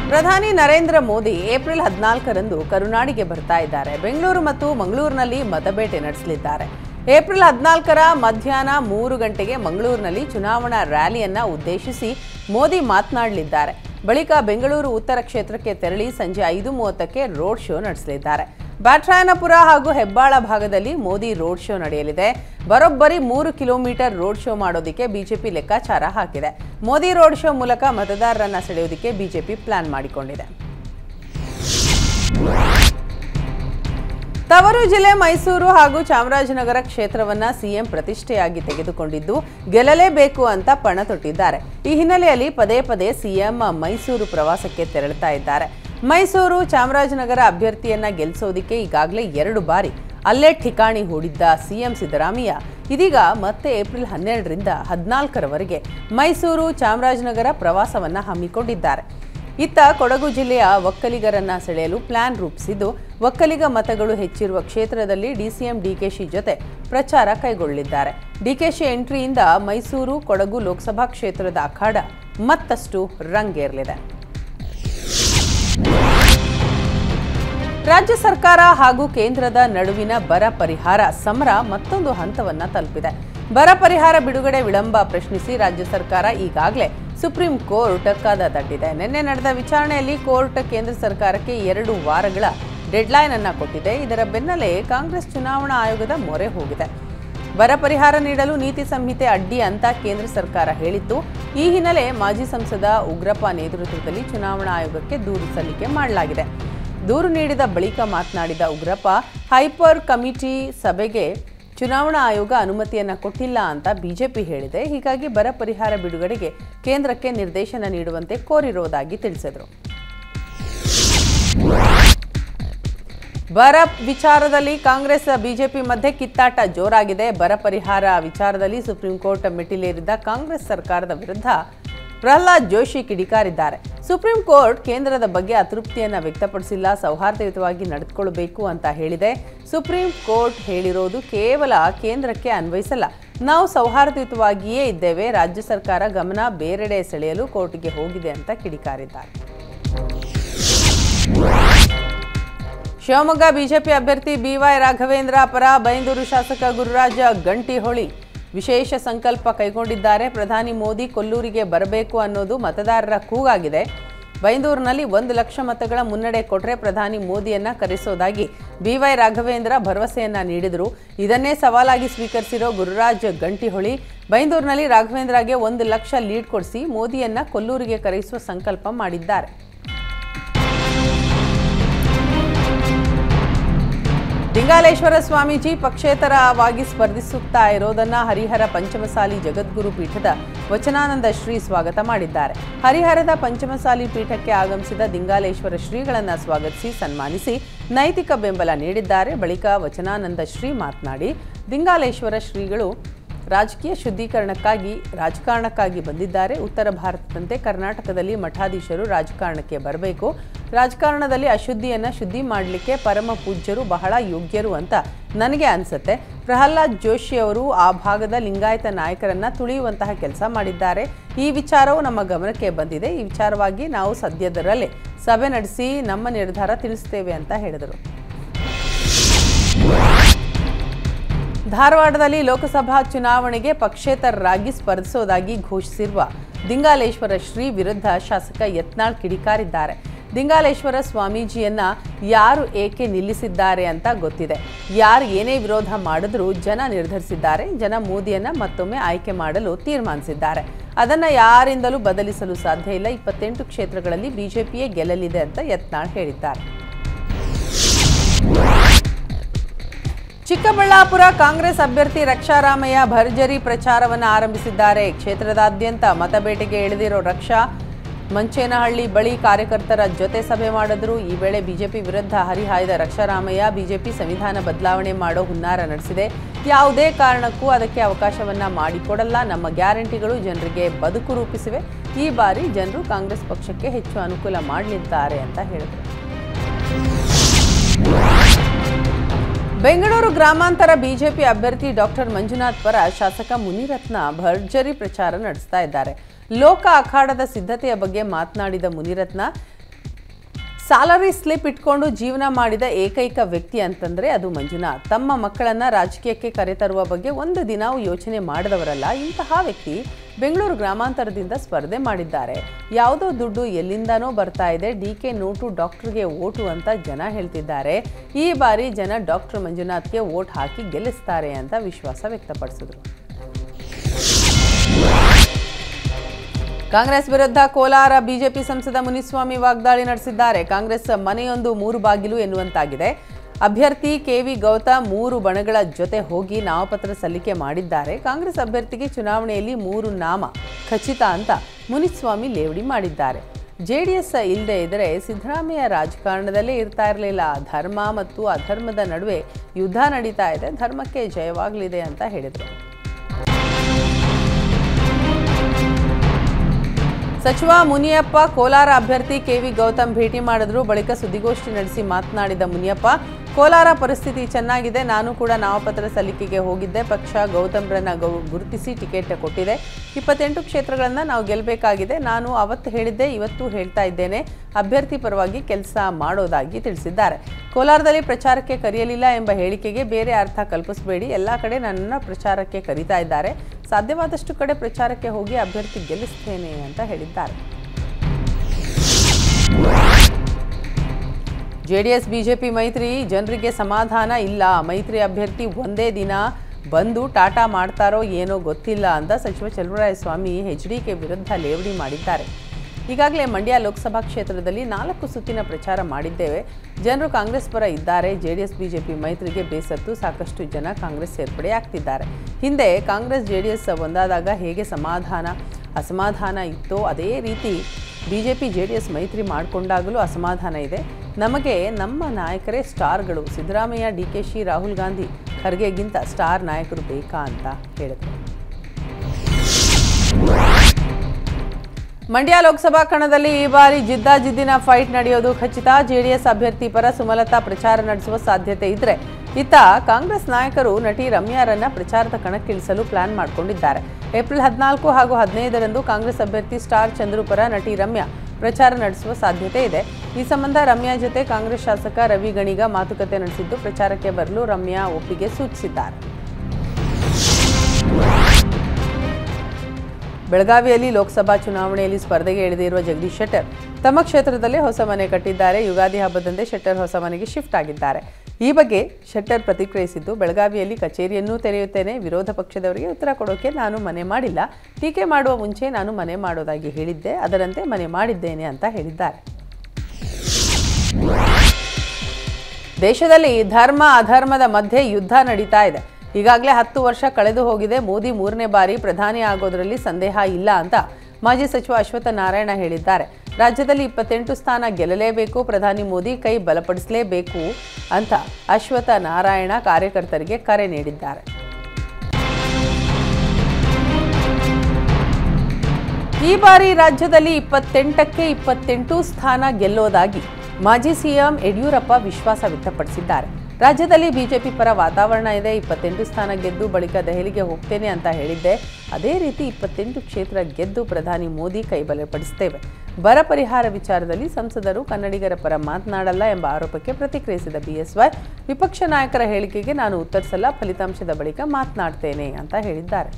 ಪ್ರಧಾನಿ ನರೇಂದ್ರ ಮೋದಿ ಏಪ್ರಿಲ್ ಹದಿನಾಲ್ಕರಂದು ಕರುನಾಡಿಗೆ ಬರ್ತಾ ಇದ್ದಾರೆ ಬೆಂಗಳೂರು ಮತ್ತು ಮಂಗಳೂರಿನಲ್ಲಿ ಮತಬೇಟೆ ನಡೆಸಲಿದ್ದಾರೆ ಏಪ್ರಿಲ್ ಹದಿನಾಲ್ಕರ ಮಧ್ಯಾಹ್ನ ಮೂರು ಗಂಟೆಗೆ ಮಂಗಳೂರಿನಲ್ಲಿ ಚುನಾವಣಾ ರ್ಯಾಲಿಯನ್ನ ಉದ್ದೇಶಿಸಿ ಮೋದಿ ಮಾತನಾಡಲಿದ್ದಾರೆ ಬಳಿಕ ಬೆಂಗಳೂರು ಉತ್ತರ ಕ್ಷೇತ್ರಕ್ಕೆ ತೆರಳಿ ಸಂಜೆ ಐದು ಮೂವತ್ತಕ್ಕೆ ರೋಡ್ ಶೋ ನಡೆಸಲಿದ್ದಾರೆ ಬ್ಯಾಟ್ರಾಯನಪುರ ಹಾಗೂ ಹೆಬ್ಬಾಳ ಭಾಗದಲ್ಲಿ ಮೋದಿ ರೋಡ್ ಶೋ ನಡೆಯಲಿದೆ ಬರೋಬ್ಬರಿ ಮೂರು ಕಿಲೋಮೀಟರ್ ರೋಡ್ ಶೋ ಮಾಡೋದಕ್ಕೆ ಬಿಜೆಪಿ ಲೆಕ್ಕಾಚಾರ ಹಾಕಿದೆ ಮೋದಿ ರೋಡ್ ಶೋ ಮೂಲಕ ಮತದಾರರನ್ನ ಸೆಳೆಯೋದಕ್ಕೆ ಬಿಜೆಪಿ ಪ್ಲಾನ್ ಮಾಡಿಕೊಂಡಿದೆ ತವರು ಜಿಲ್ಲೆ ಮೈಸೂರು ಹಾಗೂ ಚಾಮರಾಜನಗರ ಕ್ಷೇತ್ರವನ್ನ ಸಿಎಂ ಪ್ರತಿಷ್ಠೆಯಾಗಿ ತೆಗೆದುಕೊಂಡಿದ್ದು ಗೆಲ್ಲಲೇಬೇಕು ಅಂತ ಪಣ ತೊಟ್ಟಿದ್ದಾರೆ ಈ ಹಿನ್ನೆಲೆಯಲ್ಲಿ ಪದೇ ಪದೇ ಸಿಎಂ ಮೈಸೂರು ಪ್ರವಾಸಕ್ಕೆ ತೆರಳುತ್ತಾ ಇದ್ದಾರೆ ಮೈಸೂರು ಚಾಮರಾಜನಗರ ಅಭ್ಯರ್ಥಿಯನ್ನ ಗೆಲ್ಲಿಸೋದಿಕ್ಕೆ ಈಗಾಗಲೇ ಎರಡು ಬಾರಿ ಅಲ್ಲೇ ಠಿಕಾಣಿ ಹೂಡಿದ್ದ ಸಿಎಂ ಸಿದ್ದರಾಮಯ್ಯ ಇದೀಗ ಮತ್ತೆ ಏಪ್ರಿಲ್ ಹನ್ನೆರಡರಿಂದ ಹದಿನಾಲ್ಕರವರೆಗೆ ಮೈಸೂರು ಚಾಮರಾಜನಗರ ಪ್ರವಾಸವನ್ನ ಹಮ್ಮಿಕೊಂಡಿದ್ದಾರೆ ಇತ್ತ ಕೊಡಗು ಜಿಲ್ಲೆಯ ಒಕ್ಕಲಿಗರನ್ನ ಸೆಳೆಯಲು ಪ್ಲಾನ್ ರೂಪಿಸಿದ್ದು ಒಕ್ಕಲಿಗ ಮತಗಳು ಹೆಚ್ಚಿರುವ ಕ್ಷೇತ್ರದಲ್ಲಿ ಡಿಸಿಎಂ ಡಿಕೆಶಿ ಜೊತೆ ಪ್ರಚಾರ ಕೈಗೊಳ್ಳಲಿದ್ದಾರೆ ಡಿಕೆಶಿ ಎಂಟ್ರಿಯಿಂದ ಮೈಸೂರು ಕೊಡಗು ಲೋಕಸಭಾ ಕ್ಷೇತ್ರದ ಅಖಾಡ ಮತ್ತಷ್ಟು ರಂಗೇರಲಿದೆ ರಾಜ್ಯ ಸರ್ಕಾರ ಹಾಗೂ ಕೇಂದ್ರದ ನಡುವಿನ ಬರ ಪರಿಹಾರ ಸಮರ ಮತ್ತೊಂದು ಹಂತವನ್ನ ತಲುಪಿದೆ ಬರ ಪರಿಹಾರ ಬಿಡುಗಡೆ ವಿಳಂಬ ಪ್ರಶ್ನಿಸಿ ರಾಜ್ಯ ಸರ್ಕಾರ ಈಗಾಗಲೇ ಸುಪ್ರೀಂ ಕೋರ್ಟ್ ಕದ ತಟ್ಟಿದೆ ನಿನ್ನೆ ನಡೆದ ವಿಚಾರಣೆಯಲ್ಲಿ ಕೋರ್ಟ್ ಕೇಂದ್ರ ಸರ್ಕಾರಕ್ಕೆ ಎರಡು ವಾರಗಳ ಡೆಡ್ಲೈನ್ ಅನ್ನ ಕೊಟ್ಟಿದೆ ಇದರ ಬೆನ್ನಲ್ಲೇ ಕಾಂಗ್ರೆಸ್ ಚುನಾವಣಾ ಆಯೋಗದ ಮೊರೆ ಹೋಗಿದೆ ಬರ ಪರಿಹಾರ ನೀಡಲು ನೀತಿ ಸಂಹಿತೆ ಅಡ್ಡಿ ಅಂತ ಕೇಂದ್ರ ಸರ್ಕಾರ ಹೇಳಿತ್ತು ಈ ಹಿನ್ನೆಲೆ ಮಾಜಿ ಸಂಸದ ಉಗ್ರಪ್ಪ ನೇತೃತ್ವದಲ್ಲಿ ಚುನಾವಣಾ ಆಯೋಗಕ್ಕೆ ದೂರು ಸಲ್ಲಿಕೆ ಮಾಡಲಾಗಿದೆ ದೂರು ನೀಡಿದ ಬಳಿಕ ಮಾತನಾಡಿದ ಉಗ್ರಪ್ಪ ಹೈಪರ್ ಕಮಿಟಿ ಸಭೆಗೆ ಚುನಾವಣಾ ಆಯೋಗ ಅನುಮತಿಯನ್ನ ಕೊಟ್ಟಿಲ್ಲ ಅಂತ ಬಿಜೆಪಿ ಹೇಳಿದೆ ಹೀಗಾಗಿ ಬರ ಪರಿಹಾರ ಬಿಡುಗಡೆಗೆ ಕೇಂದ್ರಕ್ಕೆ ನಿರ್ದೇಶನ ನೀಡುವಂತೆ ಕೋರಿರುವುದಾಗಿ ತಿಳಿಸಿದರು ಬರ ವಿಚಾರದಲ್ಲಿ ಕಾಂಗ್ರೆಸ್ ಬಿಜೆಪಿ ಮಧ್ಯೆ ಕಿತ್ತಾಟ ಜೋರಾಗಿದೆ ಬರ ಪರಿಹಾರ ವಿಚಾರದಲ್ಲಿ ಸುಪ್ರೀಂ ಕೋರ್ಟ್ ಮೆಟ್ಟಿಲೇರಿದ್ದ ಕಾಂಗ್ರೆಸ್ ಸರ್ಕಾರದ ವಿರುದ್ಧ ಪ್ರಹ್ಲಾದ್ ಜೋಶಿ ಕಿಡಿಕಾರಿದ್ದಾರೆ ಸುಪ್ರೀಂ ಕೋರ್ಟ್ ಕೇಂದ್ರದ ಬಗ್ಗೆ ಅತೃಪ್ತಿಯನ್ನ ವ್ಯಕ್ತಪಡಿಸಿಲ್ಲ ಸೌಹಾರ್ದಯುತವಾಗಿ ನಡೆದುಕೊಳ್ಳಬೇಕು ಅಂತ ಹೇಳಿದೆ ಸುಪ್ರೀಂ ಕೋರ್ಟ್ ಹೇಳಿರೋದು ಕೇವಲ ಕೇಂದ್ರಕ್ಕೆ ಅನ್ವಯಿಸಲ್ಲ ನಾವು ಸೌಹಾರ್ದಯುತವಾಗಿಯೇ ಇದ್ದೇವೆ ರಾಜ್ಯ ಸರ್ಕಾರ ಗಮನ ಬೇರೆಡೆ ಸೆಳೆಯಲು ಕೋರ್ಟ್ಗೆ ಹೋಗಿದೆ ಅಂತ ಕಿಡಿಕಾರಿದ್ದಾರೆ ಶಿವಮೊಗ್ಗ ಬಿಜೆಪಿ ಅಭ್ಯರ್ಥಿ ಬಿವೈ ರಾಘವೇಂದ್ರ ಪರ ಬೈಂದೂರು ಶಾಸಕ ಗುರುರಾಜ ಗಂಟಿಹೊಳಿ ವಿಶೇಷ ಸಂಕಲ್ಪ ಕೈಗೊಂಡಿದ್ದಾರೆ ಪ್ರಧಾನಿ ಮೋದಿ ಕೊಲ್ಲೂರಿಗೆ ಬರಬೇಕು ಅನ್ನೋದು ಮತದಾರರ ಕೂಗಾಗಿದೆ ಬೈಂದೂರಿನಲ್ಲಿ ಒಂದು ಲಕ್ಷ ಮತಗಳ ಮುನ್ನಡೆ ಕೊಟ್ಟರೆ ಪ್ರಧಾನಿ ಮೋದಿಯನ್ನ ಕರೆಸೋದಾಗಿ ಬಿವೈ ರಾಘವೇಂದ್ರ ಭರವಸೆಯನ್ನ ನೀಡಿದರು ಇದನ್ನೇ ಸವಾಲಾಗಿ ಸ್ವೀಕರಿಸಿರೋ ಗುರುರಾಜ್ ಗಂಟಿಹೊಳಿ ಬೈಂದೂರಿನಲ್ಲಿ ರಾಘವೇಂದ್ರಗೆ ಒಂದು ಲಕ್ಷ ಲೀಡ್ ಕೊಡಿಸಿ ಮೋದಿಯನ್ನ ಕೊಲ್ಲೂರಿಗೆ ಕರೆಸುವ ಸಂಕಲ್ಪ ಮಾಡಿದ್ದಾರೆ ಲಿಂಗಾಲೇಶ್ವರ ಸ್ವಾಮೀಜಿ ಪಕ್ಷೇತರವಾಗಿ ಸ್ಪರ್ಧಿಸುತ್ತಾ ಇರೋದನ್ನ ಹರಿಹರ ಪಂಚಮಸಾಲಿ ಜಗದ್ಗುರು ಪೀಠದ ವಚನಾನಂದ ಶ್ರೀ ಸ್ವಾಗತ ಮಾಡಿದ್ದಾರೆ ಹರಿಹರದ ಪಂಚಮಸಾಲಿ ಪೀಠಕ್ಕೆ ಆಗಮಿಸಿದ ದಿಂಗಾಲೇಶ್ವರ ಶ್ರೀಗಳನ್ನ ಸ್ವಾಗತಿಸಿ ಸನ್ಮಾನಿಸಿ ನೈತಿಕ ಬೆಂಬಲ ನೀಡಿದ್ದಾರೆ ಬಳಿಕ ವಚನಾನಂದ ಶ್ರೀ ಮಾತನಾಡಿ ದಿಂಗಾಲೇಶ್ವರ ಶ್ರೀಗಳು ರಾಜಕೀಯ ಶುದ್ಧೀಕರಣಕ್ಕಾಗಿ ರಾಜಕಾರಣಕ್ಕಾಗಿ ಬಂದಿದ್ದಾರೆ ಉತ್ತರ ಭಾರತದಂತೆ ಕರ್ನಾಟಕದಲ್ಲಿ ಮಠಾಧೀಶರು ರಾಜಕಾರಣಕ್ಕೆ ಬರಬೇಕು ರಾಜಕಾರಣದಲ್ಲಿ ಅಶುದ್ಧಿಯನ್ನ ಶುದ್ಧಿ ಮಾಡಲಿಕ್ಕೆ ಪರಮ ಪೂಜ್ಯರು ಬಹಳ ಯೋಗ್ಯರು ಅಂತ ನನಗೆ ಅನಿಸುತ್ತೆ ಪ್ರಹ್ಲಾದ್ ಜೋಶಿ ಅವರು ಆ ಭಾಗದ ಲಿಂಗಾಯತ ನಾಯಕರನ್ನ ತುಳಿಯುವಂತಹ ಕೆಲಸ ಮಾಡಿದ್ದಾರೆ ಈ ವಿಚಾರವು ನಮ್ಮ ಗಮನಕ್ಕೆ ಬಂದಿದೆ ಈ ವಿಚಾರವಾಗಿ ನಾವು ಸದ್ಯದರಲ್ಲೇ ಸಭೆ ನಡೆಸಿ ನಮ್ಮ ನಿರ್ಧಾರ ತಿಳಿಸ್ತೇವೆ ಅಂತ ಹೇಳಿದರು ಧಾರವಾಡದಲ್ಲಿ ಲೋಕಸಭಾ ಚುನಾವಣೆಗೆ ಪಕ್ಷೇತರರಾಗಿ ಸ್ಪರ್ಧಿಸೋದಾಗಿ ಘೋಷಿಸಿರುವ ದಿಂಗಾಲೇಶ್ವರ ಶ್ರೀ ವಿರುದ್ಧ ಶಾಸಕ ಯತ್ನಾಳ್ ಕಿಡಿಕಾರಿದ್ದಾರೆ ದಿಂಗಾಲೇಶ್ವರ ಸ್ವಾಮೀಜಿಯನ್ನ ಯಾರು ಏಕೆ ನಿಲ್ಲಿಸಿದ್ದಾರೆ ಅಂತ ಗೊತ್ತಿದೆ ಯಾರು ಏನೇ ವಿರೋಧ ಮಾಡಿದ್ರೂ ಜನ ನಿರ್ಧರಿಸಿದ್ದಾರೆ ಜನ ಮೋದಿಯನ್ನ ಮತ್ತೊಮ್ಮೆ ಆಯ್ಕೆ ಮಾಡಲು ತೀರ್ಮಾನಿಸಿದ್ದಾರೆ ಅದನ್ನ ಯಾರಿಂದಲೂ ಬದಲಿಸಲು ಸಾಧ್ಯ ಇಲ್ಲ ಇಪ್ಪತ್ತೆಂಟು ಕ್ಷೇತ್ರಗಳಲ್ಲಿ ಬಿಜೆಪಿಯೇ ಗೆಲ್ಲಲಿದೆ ಅಂತ ಯತ್ನಾಳ್ ಹೇಳಿದ್ದಾರೆ ಚಿಕ್ಕಬಳ್ಳಾಪುರ ಕಾಂಗ್ರೆಸ್ ಅಭ್ಯರ್ಥಿ ರಕ್ಷಾರಾಮಯ್ಯ ಭರ್ಜರಿ ಪ್ರಚಾರವನ್ನು ಆರಂಭಿಸಿದ್ದಾರೆ ಕ್ಷೇತ್ರದಾದ್ಯಂತ ಮತಬೇಟೆಗೆ ಇಳಿದಿರೋ ರಕ್ಷಾ ಮಂಚೇನಹಳ್ಳಿ ಬಳಿ ಕಾರ್ಯಕರ್ತರ ಜೊತೆ ಸಭೆ ಮಾಡಿದ್ರು ಈ ವೇಳೆ ಬಿಜೆಪಿ ವಿರುದ್ಧ ಹರಿಹಾಯ್ದ ರಕ್ಷಾರಾಮಯ್ಯ ಬಿಜೆಪಿ ಸಂವಿಧಾನ ಬದಲಾವಣೆ ಮಾಡೋ ಹುನ್ನಾರ ನಡೆಸಿದೆ ಯಾವುದೇ ಕಾರಣಕ್ಕೂ ಅದಕ್ಕೆ ಅವಕಾಶವನ್ನ ಮಾಡಿಕೊಡಲ್ಲ ನಮ್ಮ ಗ್ಯಾರಂಟಿಗಳು ಜನರಿಗೆ ಬದುಕು ರೂಪಿಸಿವೆ ಈ ಬಾರಿ ಜನರು ಕಾಂಗ್ರೆಸ್ ಪಕ್ಷಕ್ಕೆ ಹೆಚ್ಚು ಅನುಕೂಲ ಮಾಡಲಿದ್ದಾರೆ ಅಂತ ಹೇಳಿದರು ಬೆಂಗಳೂರು ಗ್ರಾಮಾಂತರ ಬಿಜೆಪಿ ಅಭ್ಯರ್ಥಿ ಡಾಕ್ಟರ್ ಮಂಜುನಾಥ್ ಪರ ಶಾಸಕ ಮುನಿರತ್ನ ಭರ್ಜರಿ ಪ್ರಚಾರ ನಡೆಸ್ತಾ ಇದ್ದಾರೆ ಲೋಕ ಅಖಾಡದ ಸಿದ್ಧತೆಯ ಬಗ್ಗೆ ಮಾತನಾಡಿದ ಮುನಿರತ್ನ ಸಾಲರಿ ಸ್ಲಿಪ್ ಇಟ್ಕೊಂಡು ಜೀವನ ಮಾಡಿದ ಏಕೈಕ ವ್ಯಕ್ತಿ ಅಂತಂದ್ರೆ ಅದು ಮಂಜುನಾಥ್ ತಮ್ಮ ಮಕ್ಕಳನ್ನ ರಾಜಕೀಯಕ್ಕೆ ಕರೆತರುವ ಬಗ್ಗೆ ಒಂದು ದಿನವೂ ಯೋಚನೆ ಮಾಡಿದವರಲ್ಲ ಇಂತಹ ವ್ಯಕ್ತಿ ಬೆಂಗಳೂರು ಗ್ರಾಮಾಂತರದಿಂದ ಸ್ಪರ್ಧೆ ಮಾಡಿದ್ದಾರೆ ಯಾವುದೋ ದುಡ್ಡು ಎಲ್ಲಿಂದನೋ ಬರ್ತಾ ಇದೆ ಡಿ ಕೆ ನೋಟು ಡಾಕ್ಟರ್ಗೆ ಓಟು ಅಂತ ಜನ ಹೇಳ್ತಿದ್ದಾರೆ ಈ ಬಾರಿ ಜನ ಡಾಕ್ಟರ್ ಮಂಜುನಾಥ್ಗೆ ಓಟ್ ಹಾಕಿ ಗೆಲ್ಲಿಸ್ತಾರೆ ಅಂತ ವಿಶ್ವಾಸ ವ್ಯಕ್ತಪಡಿಸಿದ್ರು ಕಾಂಗ್ರೆಸ್ ವಿರುದ್ಧ ಕೋಲಾರ ಬಿಜೆಪಿ ಸಂಸದ ಮುನಿಸ್ವಾಮಿ ವಾಗ್ದಾಳಿ ನಡೆಸಿದ್ದಾರೆ ಕಾಂಗ್ರೆಸ್ ಮನೆಯೊಂದು ಮೂರು ಬಾಗಿಲು ಎನ್ನುವಂತಾಗಿದೆ ಅಭ್ಯರ್ಥಿ ಕೆವಿ ಗೌತಮ್ ಮೂರು ಬಣಗಳ ಜೊತೆ ಹೋಗಿ ನಾಮಪತ್ರ ಸಲ್ಲಿಕೆ ಮಾಡಿದ್ದಾರೆ ಕಾಂಗ್ರೆಸ್ ಅಭ್ಯರ್ಥಿಗೆ ಚುನಾವಣೆಯಲ್ಲಿ ಮೂರು ನಾಮ ಖಚಿತ ಅಂತ ಮುನಿಸ್ವಾಮಿ ಲೇವಡಿ ಮಾಡಿದ್ದಾರೆ ಜೆಡಿಎಸ್ ಇಲ್ಲದೆ ಇದ್ದರೆ ಸಿದ್ದರಾಮಯ್ಯ ರಾಜಕಾರಣದಲ್ಲೇ ಇರ್ತಾ ಇರಲಿಲ್ಲ ಧರ್ಮ ಮತ್ತು ಅಧರ್ಮದ ನಡುವೆ ಯುದ್ಧ ನಡೀತಾ ಇದೆ ಧರ್ಮಕ್ಕೆ ಜಯವಾಗಲಿದೆ ಅಂತ ಹೇಳಿದರು ಸಚಿವ ಮುನಿಯಪ್ಪ ಕೋಲಾರ ಅಭ್ಯರ್ಥಿ ಕೆವಿ ಗೌತಮ್ ಭೇಟಿ ಮಾಡಿದ್ರು ಬಳಿಕ ಸುದ್ದಿಗೋಷ್ಠಿ ನಡೆಸಿ ಮಾತನಾಡಿದ ಮುನಿಯಪ್ಪ ಕೋಲಾರ ಪರಿಸ್ಥಿತಿ ಚೆನ್ನಾಗಿದೆ ನಾನು ಕೂಡ ನಾಮಪತ್ರ ಸಲ್ಲಿಕೆಗೆ ಹೋಗಿದ್ದೆ ಪಕ್ಷ ಗೌತಮ್ರನ್ನ ಗೌ ಗುರುತಿಸಿ ಟಿಕೆಟ್ ಕೊಟ್ಟಿದೆ ಇಪ್ಪತ್ತೆಂಟು ಕ್ಷೇತ್ರಗಳನ್ನು ನಾವು ಗೆಲ್ಲಬೇಕಾಗಿದೆ ನಾನು ಅವತ್ತು ಹೇಳಿದ್ದೆ ಇವತ್ತು ಹೇಳ್ತಾ ಇದ್ದೇನೆ ಅಭ್ಯರ್ಥಿ ಪರವಾಗಿ ಕೆಲಸ ಮಾಡೋದಾಗಿ ತಿಳಿಸಿದ್ದಾರೆ ಕೋಲಾರದಲ್ಲಿ ಪ್ರಚಾರಕ್ಕೆ ಕರೆಯಲಿಲ್ಲ ಎಂಬ ಹೇಳಿಕೆಗೆ ಬೇರೆ ಅರ್ಥ ಕಲ್ಪಿಸಬೇಡಿ ಎಲ್ಲ ಕಡೆ ನನ್ನನ್ನು ಪ್ರಚಾರಕ್ಕೆ ಕರೀತಾ ಇದ್ದಾರೆ ಸಾಧ್ಯವಾದಷ್ಟು ಕಡೆ ಪ್ರಚಾರಕ್ಕೆ ಹೋಗಿ ಅಭ್ಯರ್ಥಿ ಗೆಲ್ಲಿಸ್ತೇನೆ ಅಂತ ಹೇಳಿದ್ದಾರೆ ಜೆಡಿಎಸ್ ಬಿಜೆಪಿ ಮೈತ್ರಿ ಜನರಿಗೆ ಸಮಾಧಾನ ಇಲ್ಲ ಮೈತ್ರಿ ಅಭ್ಯರ್ಥಿ ಒಂದೇ ದಿನ ಬಂದು ಟಾಟಾ ಮಾಡ್ತಾರೋ ಏನೋ ಗೊತ್ತಿಲ್ಲ ಅಂತ ಸಚಿವ ಚಲುವರಾಯಸ್ವಾಮಿ ಎಚ್ ಡಿಕೆ ವಿರುದ್ಧ ಲೇವಡಿ ಮಾಡಿದ್ದಾರೆ ಈಗಾಗಲೇ ಮಂಡ್ಯ ಲೋಕಸಭಾ ಕ್ಷೇತ್ರದಲ್ಲಿ ನಾಲ್ಕು ಸುತ್ತಿನ ಪ್ರಚಾರ ಮಾಡಿದ್ದೇವೆ ಜನರು ಕಾಂಗ್ರೆಸ್ ಪರ ಇದ್ದಾರೆ ಜೆಡಿಎಸ್ ಬಿಜೆಪಿ ಮೈತ್ರಿಗೆ ಬೇಸತ್ತು ಸಾಕಷ್ಟು ಜನ ಕಾಂಗ್ರೆಸ್ ಸೇರ್ಪಡೆ ಆಗ್ತಿದ್ದಾರೆ ಹಿಂದೆ ಕಾಂಗ್ರೆಸ್ ಜೆಡಿಎಸ್ ಒಂದಾದಾಗ ಹೇಗೆ ಸಮಾಧಾನ ಅಸಮಾಧಾನ ಇತ್ತೋ ಅದೇ ರೀತಿ ಬಿಜೆಪಿ ಜೆಡಿಎಸ್ ಮೈತ್ರಿ ಮಾಡಿಕೊಂಡಾಗಲೂ ಅಸಮಾಧಾನ ಇದೆ ನಮಗೆ ನಮ್ಮ ನಾಯಕರೇ ಸ್ಟಾರ್ಗಳು ಸಿದ್ದರಾಮಯ್ಯ ಡಿ ಕೆ ಶಿ ರಾಹುಲ್ ಗಾಂಧಿ ಖರ್ಗೆಗಿಂತ ಸ್ಟಾರ್ ನಾಯಕರು ಬೇಕಾ ಅಂತ ಹೇಳಿದರು ಮಂಡ್ಯ ಲೋಕಸಭಾ ಕಣದಲ್ಲಿ ಈ ಬಾರಿ ಜಿದ್ದಾಜಿದ್ದಿನ ಫೈಟ್ ನಡೆಯೋದು ಖಚಿತ ಜೆಡಿಎಸ್ ಅಭ್ಯರ್ಥಿ ಪರ ಸುಮಲತಾ ಪ್ರಚಾರ ನಡೆಸುವ ಸಾಧ್ಯತೆ ಇದ್ರೆ ಇತ್ತ ಕಾಂಗ್ರೆಸ್ ನಾಯಕರು ನಟಿ ರಮ್ಯಾರನ್ನ ಪ್ರಚಾರದ ಕಣಕ್ಕಿಳಿಸಲು ಪ್ಲಾನ್ ಮಾಡಿಕೊಂಡಿದ್ದಾರೆ ಏಪ್ರಿಲ್ ಹದಿನಾಲ್ಕು ಹಾಗೂ ಹದಿನೈದರಂದು ಕಾಂಗ್ರೆಸ್ ಅಭ್ಯರ್ಥಿ ಸ್ಟಾರ್ ಚಂದ್ರು ಪರ ನಟಿ ರಮ್ಯಾ ಪ್ರಚಾರ ನಡೆಸುವ ಸಾಧ್ಯತೆ ಇದೆ ಈ ಸಂಬಂಧ ರಮ್ಯಾ ಜೊತೆ ಕಾಂಗ್ರೆಸ್ ಶಾಸಕ ರವಿ ಗಣಿಗ ಮಾತುಕತೆ ನಡೆಸಿದ್ದು ಪ್ರಚಾರಕ್ಕೆ ಬರಲು ರಮ್ಯಾ ಒಪ್ಪಿಗೆ ಸೂಚಿಸಿದ್ದಾರೆ ಬೆಳಗಾವಿಯಲ್ಲಿ ಲೋಕಸಭಾ ಚುನಾವಣೆಯಲ್ಲಿ ಸ್ಪರ್ಧೆಗೆ ಇಳಿದಿರುವ ಜಗದೀಶ್ ಶೆಟ್ಟರ್ ತಮ್ಮ ಕ್ಷೇತ್ರದಲ್ಲೇ ಹೊಸ ಮನೆ ಕಟ್ಟಿದ್ದಾರೆ ಯುಗಾದಿ ಹಬ್ಬದಂದೇ ಶೆಟ್ಟರ್ ಹೊಸ ಮನೆಗೆ ಶಿಫ್ಟ್ ಆಗಿದ್ದಾರೆ ಈ ಬಗ್ಗೆ ಶೆಟ್ಟರ್ ಪ್ರತಿಕ್ರಿಯಿಸಿದ್ದು ಬೆಳಗಾವಿಯಲ್ಲಿ ಕಚೇರಿಯನ್ನೂ ತೆರೆಯುತ್ತೇನೆ ವಿರೋಧ ಪಕ್ಷದವರಿಗೆ ಉತ್ತರ ಕೊಡೋಕೆ ನಾನು ಮನೆ ಮಾಡಿಲ್ಲ ಟೀಕೆ ಮಾಡುವ ಮುಂಚೆ ನಾನು ಮನೆ ಮಾಡೋದಾಗಿ ಹೇಳಿದ್ದೆ ಅದರಂತೆ ಮನೆ ಮಾಡಿದ್ದೇನೆ ಅಂತ ಹೇಳಿದ್ದಾರೆ ದೇಶದಲ್ಲಿ ಧರ್ಮ ಅಧರ್ಮದ ಮಧ್ಯೆ ಯುದ್ಧ ನಡೀತಾ ಇದೆ ಈಗಾಗಲೇ ಹತ್ತು ವರ್ಷ ಕಳೆದು ಹೋಗಿದೆ ಮೋದಿ ಮೂರನೇ ಬಾರಿ ಪ್ರಧಾನಿ ಆಗೋದರಲ್ಲಿ ಸಂದೇಹ ಇಲ್ಲ ಅಂತ ಮಾಜಿ ಸಚಿವ ಅಶ್ವತ್ಥ ನಾರಾಯಣ ಹೇಳಿದ್ದಾರೆ ರಾಜ್ಯದಲ್ಲಿ ಇಪ್ಪತ್ತೆಂಟು ಸ್ಥಾನ ಗೆಲ್ಲಲೇಬೇಕು ಪ್ರಧಾನಿ ಮೋದಿ ಕೈ ಬಲಪಡಿಸಲೇಬೇಕು ಅಂತ ಅಶ್ವತ್ಥ ನಾರಾಯಣ ಕಾರ್ಯಕರ್ತರಿಗೆ ಕರೆ ನೀಡಿದ್ದಾರೆ ಈ ಬಾರಿ ರಾಜ್ಯದಲ್ಲಿ ಇಪ್ಪತ್ತೆಂಟಕ್ಕೆ ಇಪ್ಪತ್ತೆಂಟು ಸ್ಥಾನ ಗೆಲ್ಲೋದಾಗಿ ಮಾಜಿ ಸಿಎಂ ಯಡಿಯೂರಪ್ಪ ವಿಶ್ವಾಸ ವ್ಯಕ್ತಪಡಿಸಿದ್ದಾರೆ ರಾಜ್ಯದಲ್ಲಿ ಬಿಜೆಪಿ ಪರ ವಾತಾವರಣ ಇದೆ ಇಪ್ಪತ್ತೆಂಟು ಸ್ಥಾನ ಗೆದ್ದು ಬಳಿಕ ದೆಹಲಿಗೆ ಹೋಗ್ತೇನೆ ಅಂತ ಹೇಳಿದ್ದೆ ಅದೇ ರೀತಿ ಇಪ್ಪತ್ತೆಂಟು ಕ್ಷೇತ್ರ ಗೆದ್ದು ಪ್ರಧಾನಿ ಮೋದಿ ಕೈ ಬಲಪಡಿಸ್ತೇವೆ ಬರ ಪರಿಹಾರ ವಿಚಾರದಲ್ಲಿ ಸಂಸದರು ಕನ್ನಡಿಗರ ಪರ ಮಾತನಾಡಲ್ಲ ಎಂಬ ಆರೋಪಕ್ಕೆ ಪ್ರತಿಕ್ರಿಯಿಸಿದ ಬಿಎಸ್ವೈ ವಿಪಕ್ಷ ನಾಯಕರ ಹೇಳಿಕೆಗೆ ನಾನು ಉತ್ತರಿಸಲ್ಲ ಫಲಿತಾಂಶದ ಬಳಿಕ ಮಾತನಾಡ್ತೇನೆ ಅಂತ ಹೇಳಿದ್ದಾರೆ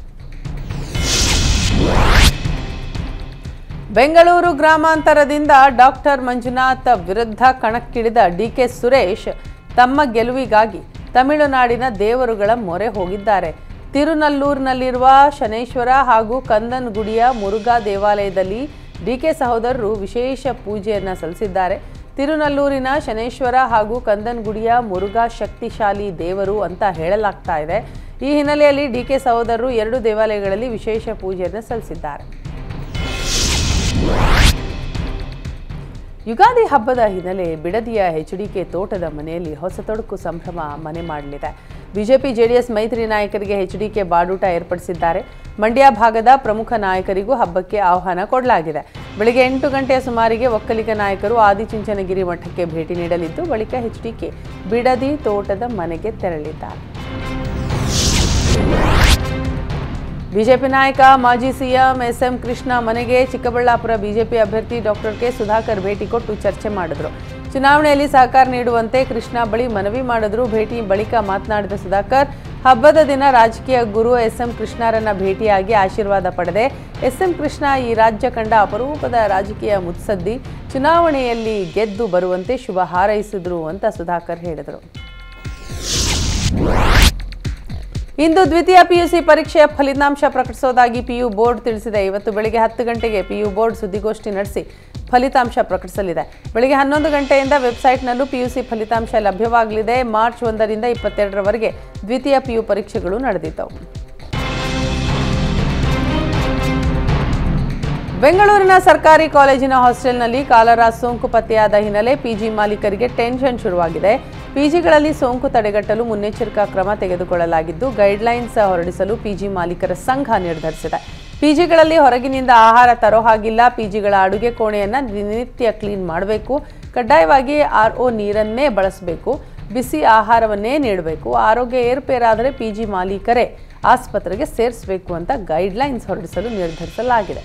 ಬೆಂಗಳೂರು ಗ್ರಾಮಾಂತರದಿಂದ ಡಾಕ್ಟರ್ ಮಂಜುನಾಥ್ ವಿರುದ್ಧ ಕಣಕ್ಕಿಳಿದ ಡಿಕೆ ಸುರೇಶ್ ತಮ್ಮ ಗೆಲುವಿಗಾಗಿ ತಮಿಳುನಾಡಿನ ದೇವರುಗಳ ಮೊರೆ ಹೋಗಿದ್ದಾರೆ ತಿರುನಲ್ಲೂರಿನಲ್ಲಿರುವ ಶನೇಶ್ವರ ಹಾಗೂ ಕಂದನ್ಗುಡಿಯ ಮುರುಘಾ ದೇವಾಲಯದಲ್ಲಿ ಡಿಕೆ ಸಹೋದರರು ವಿಶೇಷ ಪೂಜೆಯನ್ನು ಸಲ್ಲಿಸಿದ್ದಾರೆ ತಿರುನಲ್ಲೂರಿನ ಶನೇಶ್ವರ ಹಾಗೂ ಕಂದನ್ಗುಡಿಯ ಮುರುಘಾ ಶಕ್ತಿಶಾಲಿ ದೇವರು ಅಂತ ಹೇಳಲಾಗ್ತಾ ಇದೆ ಈ ಹಿನ್ನೆಲೆಯಲ್ಲಿ ಡಿಕೆ ಸಹೋದರರು ಎರಡು ದೇವಾಲಯಗಳಲ್ಲಿ ವಿಶೇಷ ಪೂಜೆಯನ್ನು ಸಲ್ಲಿಸಿದ್ದಾರೆ ಯುಗಾದಿ ಹಬ್ಬದ ಹಿನ್ನೆಲೆ ಬಿಡದಿಯ ಎಚ್ಡಿಕೆ ತೋಟದ ಮನೆಯಲ್ಲಿ ಹೊಸ ತೊಡಕು ಸಂಭ್ರಮ ಮನೆ ಮಾಡಲಿದೆ ಬಿಜೆಪಿ ಜೆಡಿಎಸ್ ಮೈತ್ರಿ ನಾಯಕರಿಗೆ ಎಚ್ಡಿಕೆ ಬಾಡೂಟ ಏರ್ಪಡಿಸಿದ್ದಾರೆ ಮಂಡ್ಯ ಭಾಗದ ಪ್ರಮುಖ ನಾಯಕರಿಗೂ ಹಬ್ಬಕ್ಕೆ ಆಹ್ವಾನ ಕೊಡಲಾಗಿದೆ ಬೆಳಗ್ಗೆ ಎಂಟು ಗಂಟೆಯ ಸುಮಾರಿಗೆ ಒಕ್ಕಲಿಗ ನಾಯಕರು ಆದಿಚುಂಚನಗಿರಿ ಮಠಕ್ಕೆ ಭೇಟಿ ನೀಡಲಿದ್ದು ಬಳಿಕ ಎಚ್ಡಿಕೆ ಬಿಡದಿ ತೋಟದ ಮನೆಗೆ ತೆರಳಿದ್ದಾರೆ ಬಿಜೆಪಿ ನಾಯಕ ಮಾಜಿ ಸಿಎಂ ಎಸ್ ಎಂ ಕೃಷ್ಣ ಮನೆಗೆ ಚಿಕ್ಕಬಳ್ಳಾಪುರ ಬಿಜೆಪಿ ಅಭ್ಯರ್ಥಿ ಡಾಕ್ಟರ್ ಕೆ ಸುಧಾಕರ್ ಭೇಟಿ ಕೊಟ್ಟು ಚರ್ಚೆ ಮಾಡಿದ್ರು ಚುನಾವಣೆಯಲ್ಲಿ ಸಹಕಾರ ನೀಡುವಂತೆ ಕೃಷ್ಣ ಬಳಿ ಮನವಿ ಮಾಡಿದ್ರು ಭೇಟಿ ಬಳಿಕ ಮಾತನಾಡಿದ ಸುಧಾಕರ್ ಹಬ್ಬದ ದಿನ ರಾಜಕೀಯ ಗುರು ಎಸ್ ಎಂ ಕೃಷ್ಣರನ್ನ ಭೇಟಿಯಾಗಿ ಆಶೀರ್ವಾದ ಪಡೆದೆ ಎಸ್ ಎಂ ಕೃಷ್ಣ ಈ ರಾಜ್ಯ ಕಂಡ ಅಪರೂಪದ ರಾಜಕೀಯ ಮುತ್ಸದ್ದಿ ಚುನಾವಣೆಯಲ್ಲಿ ಗೆದ್ದು ಬರುವಂತೆ ಶುಭ ಹಾರೈಸಿದ್ರು ಅಂತ ಸುಧಾಕರ್ ಹೇಳಿದರು ಇಂದು ದ್ವಿತೀಯ ಪಿಯುಸಿ ಪರೀಕ್ಷೆಯ ಫಲಿತಾಂಶ ಪ್ರಕಟಿಸೋದಾಗಿ ಪಿಯು ಬೋರ್ಡ್ ತಿಳಿಸಿದೆ ಇವತ್ತು ಬೆಳಗ್ಗೆ ಹತ್ತು ಗಂಟೆಗೆ ಪಿಯು ಬೋರ್ಡ್ ಸುದ್ದಿಗೋಷ್ಠಿ ನಡೆಸಿ ಫಲಿತಾಂಶ ಪ್ರಕಟಿಸಲಿದೆ ಬೆಳಗ್ಗೆ ಹನ್ನೊಂದು ಗಂಟೆಯಿಂದ ವೆಬ್ಸೈಟ್ನಲ್ಲೂ ಪಿಯುಸಿ ಫಲಿತಾಂಶ ಲಭ್ಯವಾಗಲಿದೆ ಮಾರ್ಚ್ ಒಂದರಿಂದ ಇಪ್ಪತ್ತೆರಡರವರೆಗೆ ದ್ವಿತೀಯ ಪಿಯು ಪರೀಕ್ಷೆಗಳು ನಡೆದಿದ್ದವು ಬೆಂಗಳೂರಿನ ಸರ್ಕಾರಿ ಕಾಲೇಜಿನ ಹಾಸ್ಟೆಲ್ನಲ್ಲಿ ಕಾಲರಾ ಸೋಂಕು ಪತ್ತೆಯಾದ ಹಿನ್ನೆಲೆ ಪಿಜಿ ಮಾಲೀಕರಿಗೆ ಟೆನ್ಷನ್ ಶುರುವಾಗಿದೆ ಪಿಜಿಗಳಲ್ಲಿ ಸೋಂಕು ತಡೆಗಟ್ಟಲು ಮುನ್ನೆಚ್ಚರಿಕಾ ಕ್ರಮ ತೆಗೆದುಕೊಳ್ಳಲಾಗಿದ್ದು ಗೈಡ್ಲೈನ್ಸ್ ಹೊರಡಿಸಲು ಪಿಜಿ ಮಾಲೀಕರ ಸಂಘ ನಿರ್ಧರಿಸಿದೆ ಪಿಜಿಗಳಲ್ಲಿ ಹೊರಗಿನಿಂದ ಆಹಾರ ತರೋ ಹಾಗಿಲ್ಲ ಪಿಜಿಗಳ ಅಡುಗೆ ಕೋಣೆಯನ್ನು ದಿನನಿತ್ಯ ಕ್ಲೀನ್ ಮಾಡಬೇಕು ಕಡ್ಡಾಯವಾಗಿ ಆರ್ ಒ ನೀರನ್ನೇ ಬಳಸಬೇಕು ಬಿಸಿ ಆಹಾರವನ್ನೇ ನೀಡಬೇಕು ಆರೋಗ್ಯ ಏರುಪೇರಾದರೆ ಪಿಜಿ ಮಾಲೀಕರೇ ಆಸ್ಪತ್ರೆಗೆ ಸೇರಿಸಬೇಕು ಅಂತ ಗೈಡ್ಲೈನ್ಸ್ ಹೊರಡಿಸಲು ನಿರ್ಧರಿಸಲಾಗಿದೆ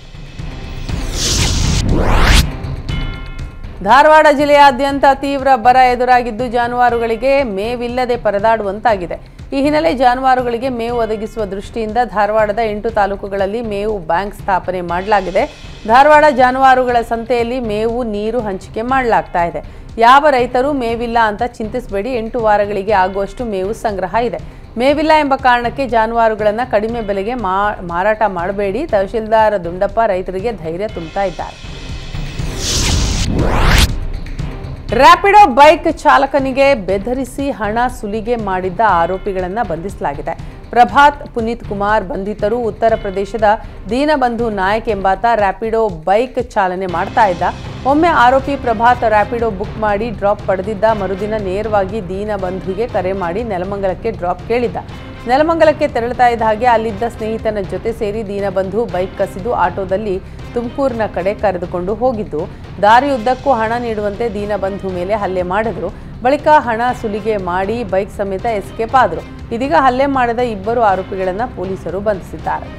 ಧಾರವಾಡ ಜಿಲ್ಲೆಯಾದ್ಯಂತ ತೀವ್ರ ಬರ ಎದುರಾಗಿದ್ದು ಜಾನುವಾರುಗಳಿಗೆ ಮೇವಿಲ್ಲದೆ ಪರದಾಡುವಂತಾಗಿದೆ ಈ ಹಿನ್ನೆಲೆ ಜಾನುವಾರುಗಳಿಗೆ ಮೇವು ಒದಗಿಸುವ ದೃಷ್ಟಿಯಿಂದ ಧಾರವಾಡದ ಎಂಟು ತಾಲೂಕುಗಳಲ್ಲಿ ಮೇವು ಬ್ಯಾಂಕ್ ಸ್ಥಾಪನೆ ಮಾಡಲಾಗಿದೆ ಧಾರವಾಡ ಜಾನುವಾರುಗಳ ಸಂತೆಯಲ್ಲಿ ಮೇವು ನೀರು ಹಂಚಿಕೆ ಮಾಡಲಾಗ್ತಾ ಇದೆ ಯಾವ ರೈತರು ಮೇವಿಲ್ಲ ಅಂತ ಚಿಂತಿಸಬೇಡಿ ಎಂಟು ವಾರಗಳಿಗೆ ಆಗುವಷ್ಟು ಮೇವು ಸಂಗ್ರಹ ಇದೆ ಮೇವಿಲ್ಲ ಎಂಬ ಕಾರಣಕ್ಕೆ ಜಾನುವಾರುಗಳನ್ನು ಕಡಿಮೆ ಬೆಲೆಗೆ ಮಾ- ಮಾರಾಟ ಮಾಡಬೇಡಿ ತಹಶೀಲ್ದಾರ್ ದುಂಡಪ್ಪ ರೈತರಿಗೆ ಧೈರ್ಯ ತುಂಬ್ತಾ ಇದ್ದಾರೆ ರ್ಯಾಪಿಡೋ ಬೈಕ್ ಚಾಲಕನಿಗೆ ಬೆದರಿಸಿ ಹಣ ಸುಲಿಗೆ ಮಾಡಿದ್ದ ಆರೋಪಿಗಳನ್ನು ಬಂಧಿಸಲಾಗಿದೆ ಪ್ರಭಾತ್ ಪುನೀತ್ ಕುಮಾರ್ ಬಂಧಿತರು ಉತ್ತರ ಪ್ರದೇಶದ ದೀನಬಂಧು ನಾಯಕ್ ಎಂಬಾತ ರ್ಯಾಪಿಡೋ ಬೈಕ್ ಚಾಲನೆ ಮಾಡ್ತಾ ಇದ್ದ ಒಮ್ಮೆ ಆರೋಪಿ ಪ್ರಭಾತ್ ರ್ಯಾಪಿಡೋ ಬುಕ್ ಮಾಡಿ ಡ್ರಾಪ್ ಪಡೆದಿದ್ದ ಮರುದಿನ ನೇರವಾಗಿ ದೀನಬಂಧುಗೆ ಕರೆ ಮಾಡಿ ನೆಲಮಂಗಲಕ್ಕೆ ಡ್ರಾಪ್ ಕೇಳಿದ್ದ ನೆಲಮಂಗಲಕ್ಕೆ ತೆರಳುತ್ತಾ ಇದ್ದ ಹಾಗೆ ಅಲ್ಲಿದ್ದ ಸ್ನೇಹಿತನ ಜೊತೆ ಸೇರಿ ದೀನಬಂಧು ಬೈಕ್ ಕಸಿದು ಆಟೋದಲ್ಲಿ ತುಮಕೂರಿನ ಕಡೆ ಕರೆದುಕೊಂಡು ಹೋಗಿದ್ದು ದಾರಿಯುದ್ದಕ್ಕೂ ಹಣ ನೀಡುವಂತೆ ದೀನಬಂಧು ಮೇಲೆ ಹಲ್ಲೆ ಮಾಡಿದ್ರು ಬಳಿಕ ಹಣ ಸುಲಿಗೆ ಮಾಡಿ ಬೈಕ್ ಸಮೇತ ಎಸ್ಕೇಪ್ ಆದರು ಇದೀಗ ಹಲ್ಲೆ ಮಾಡಿದ ಇಬ್ಬರು ಆರೋಪಿಗಳನ್ನು ಪೊಲೀಸರು ಬಂಧಿಸಿದ್ದಾರೆ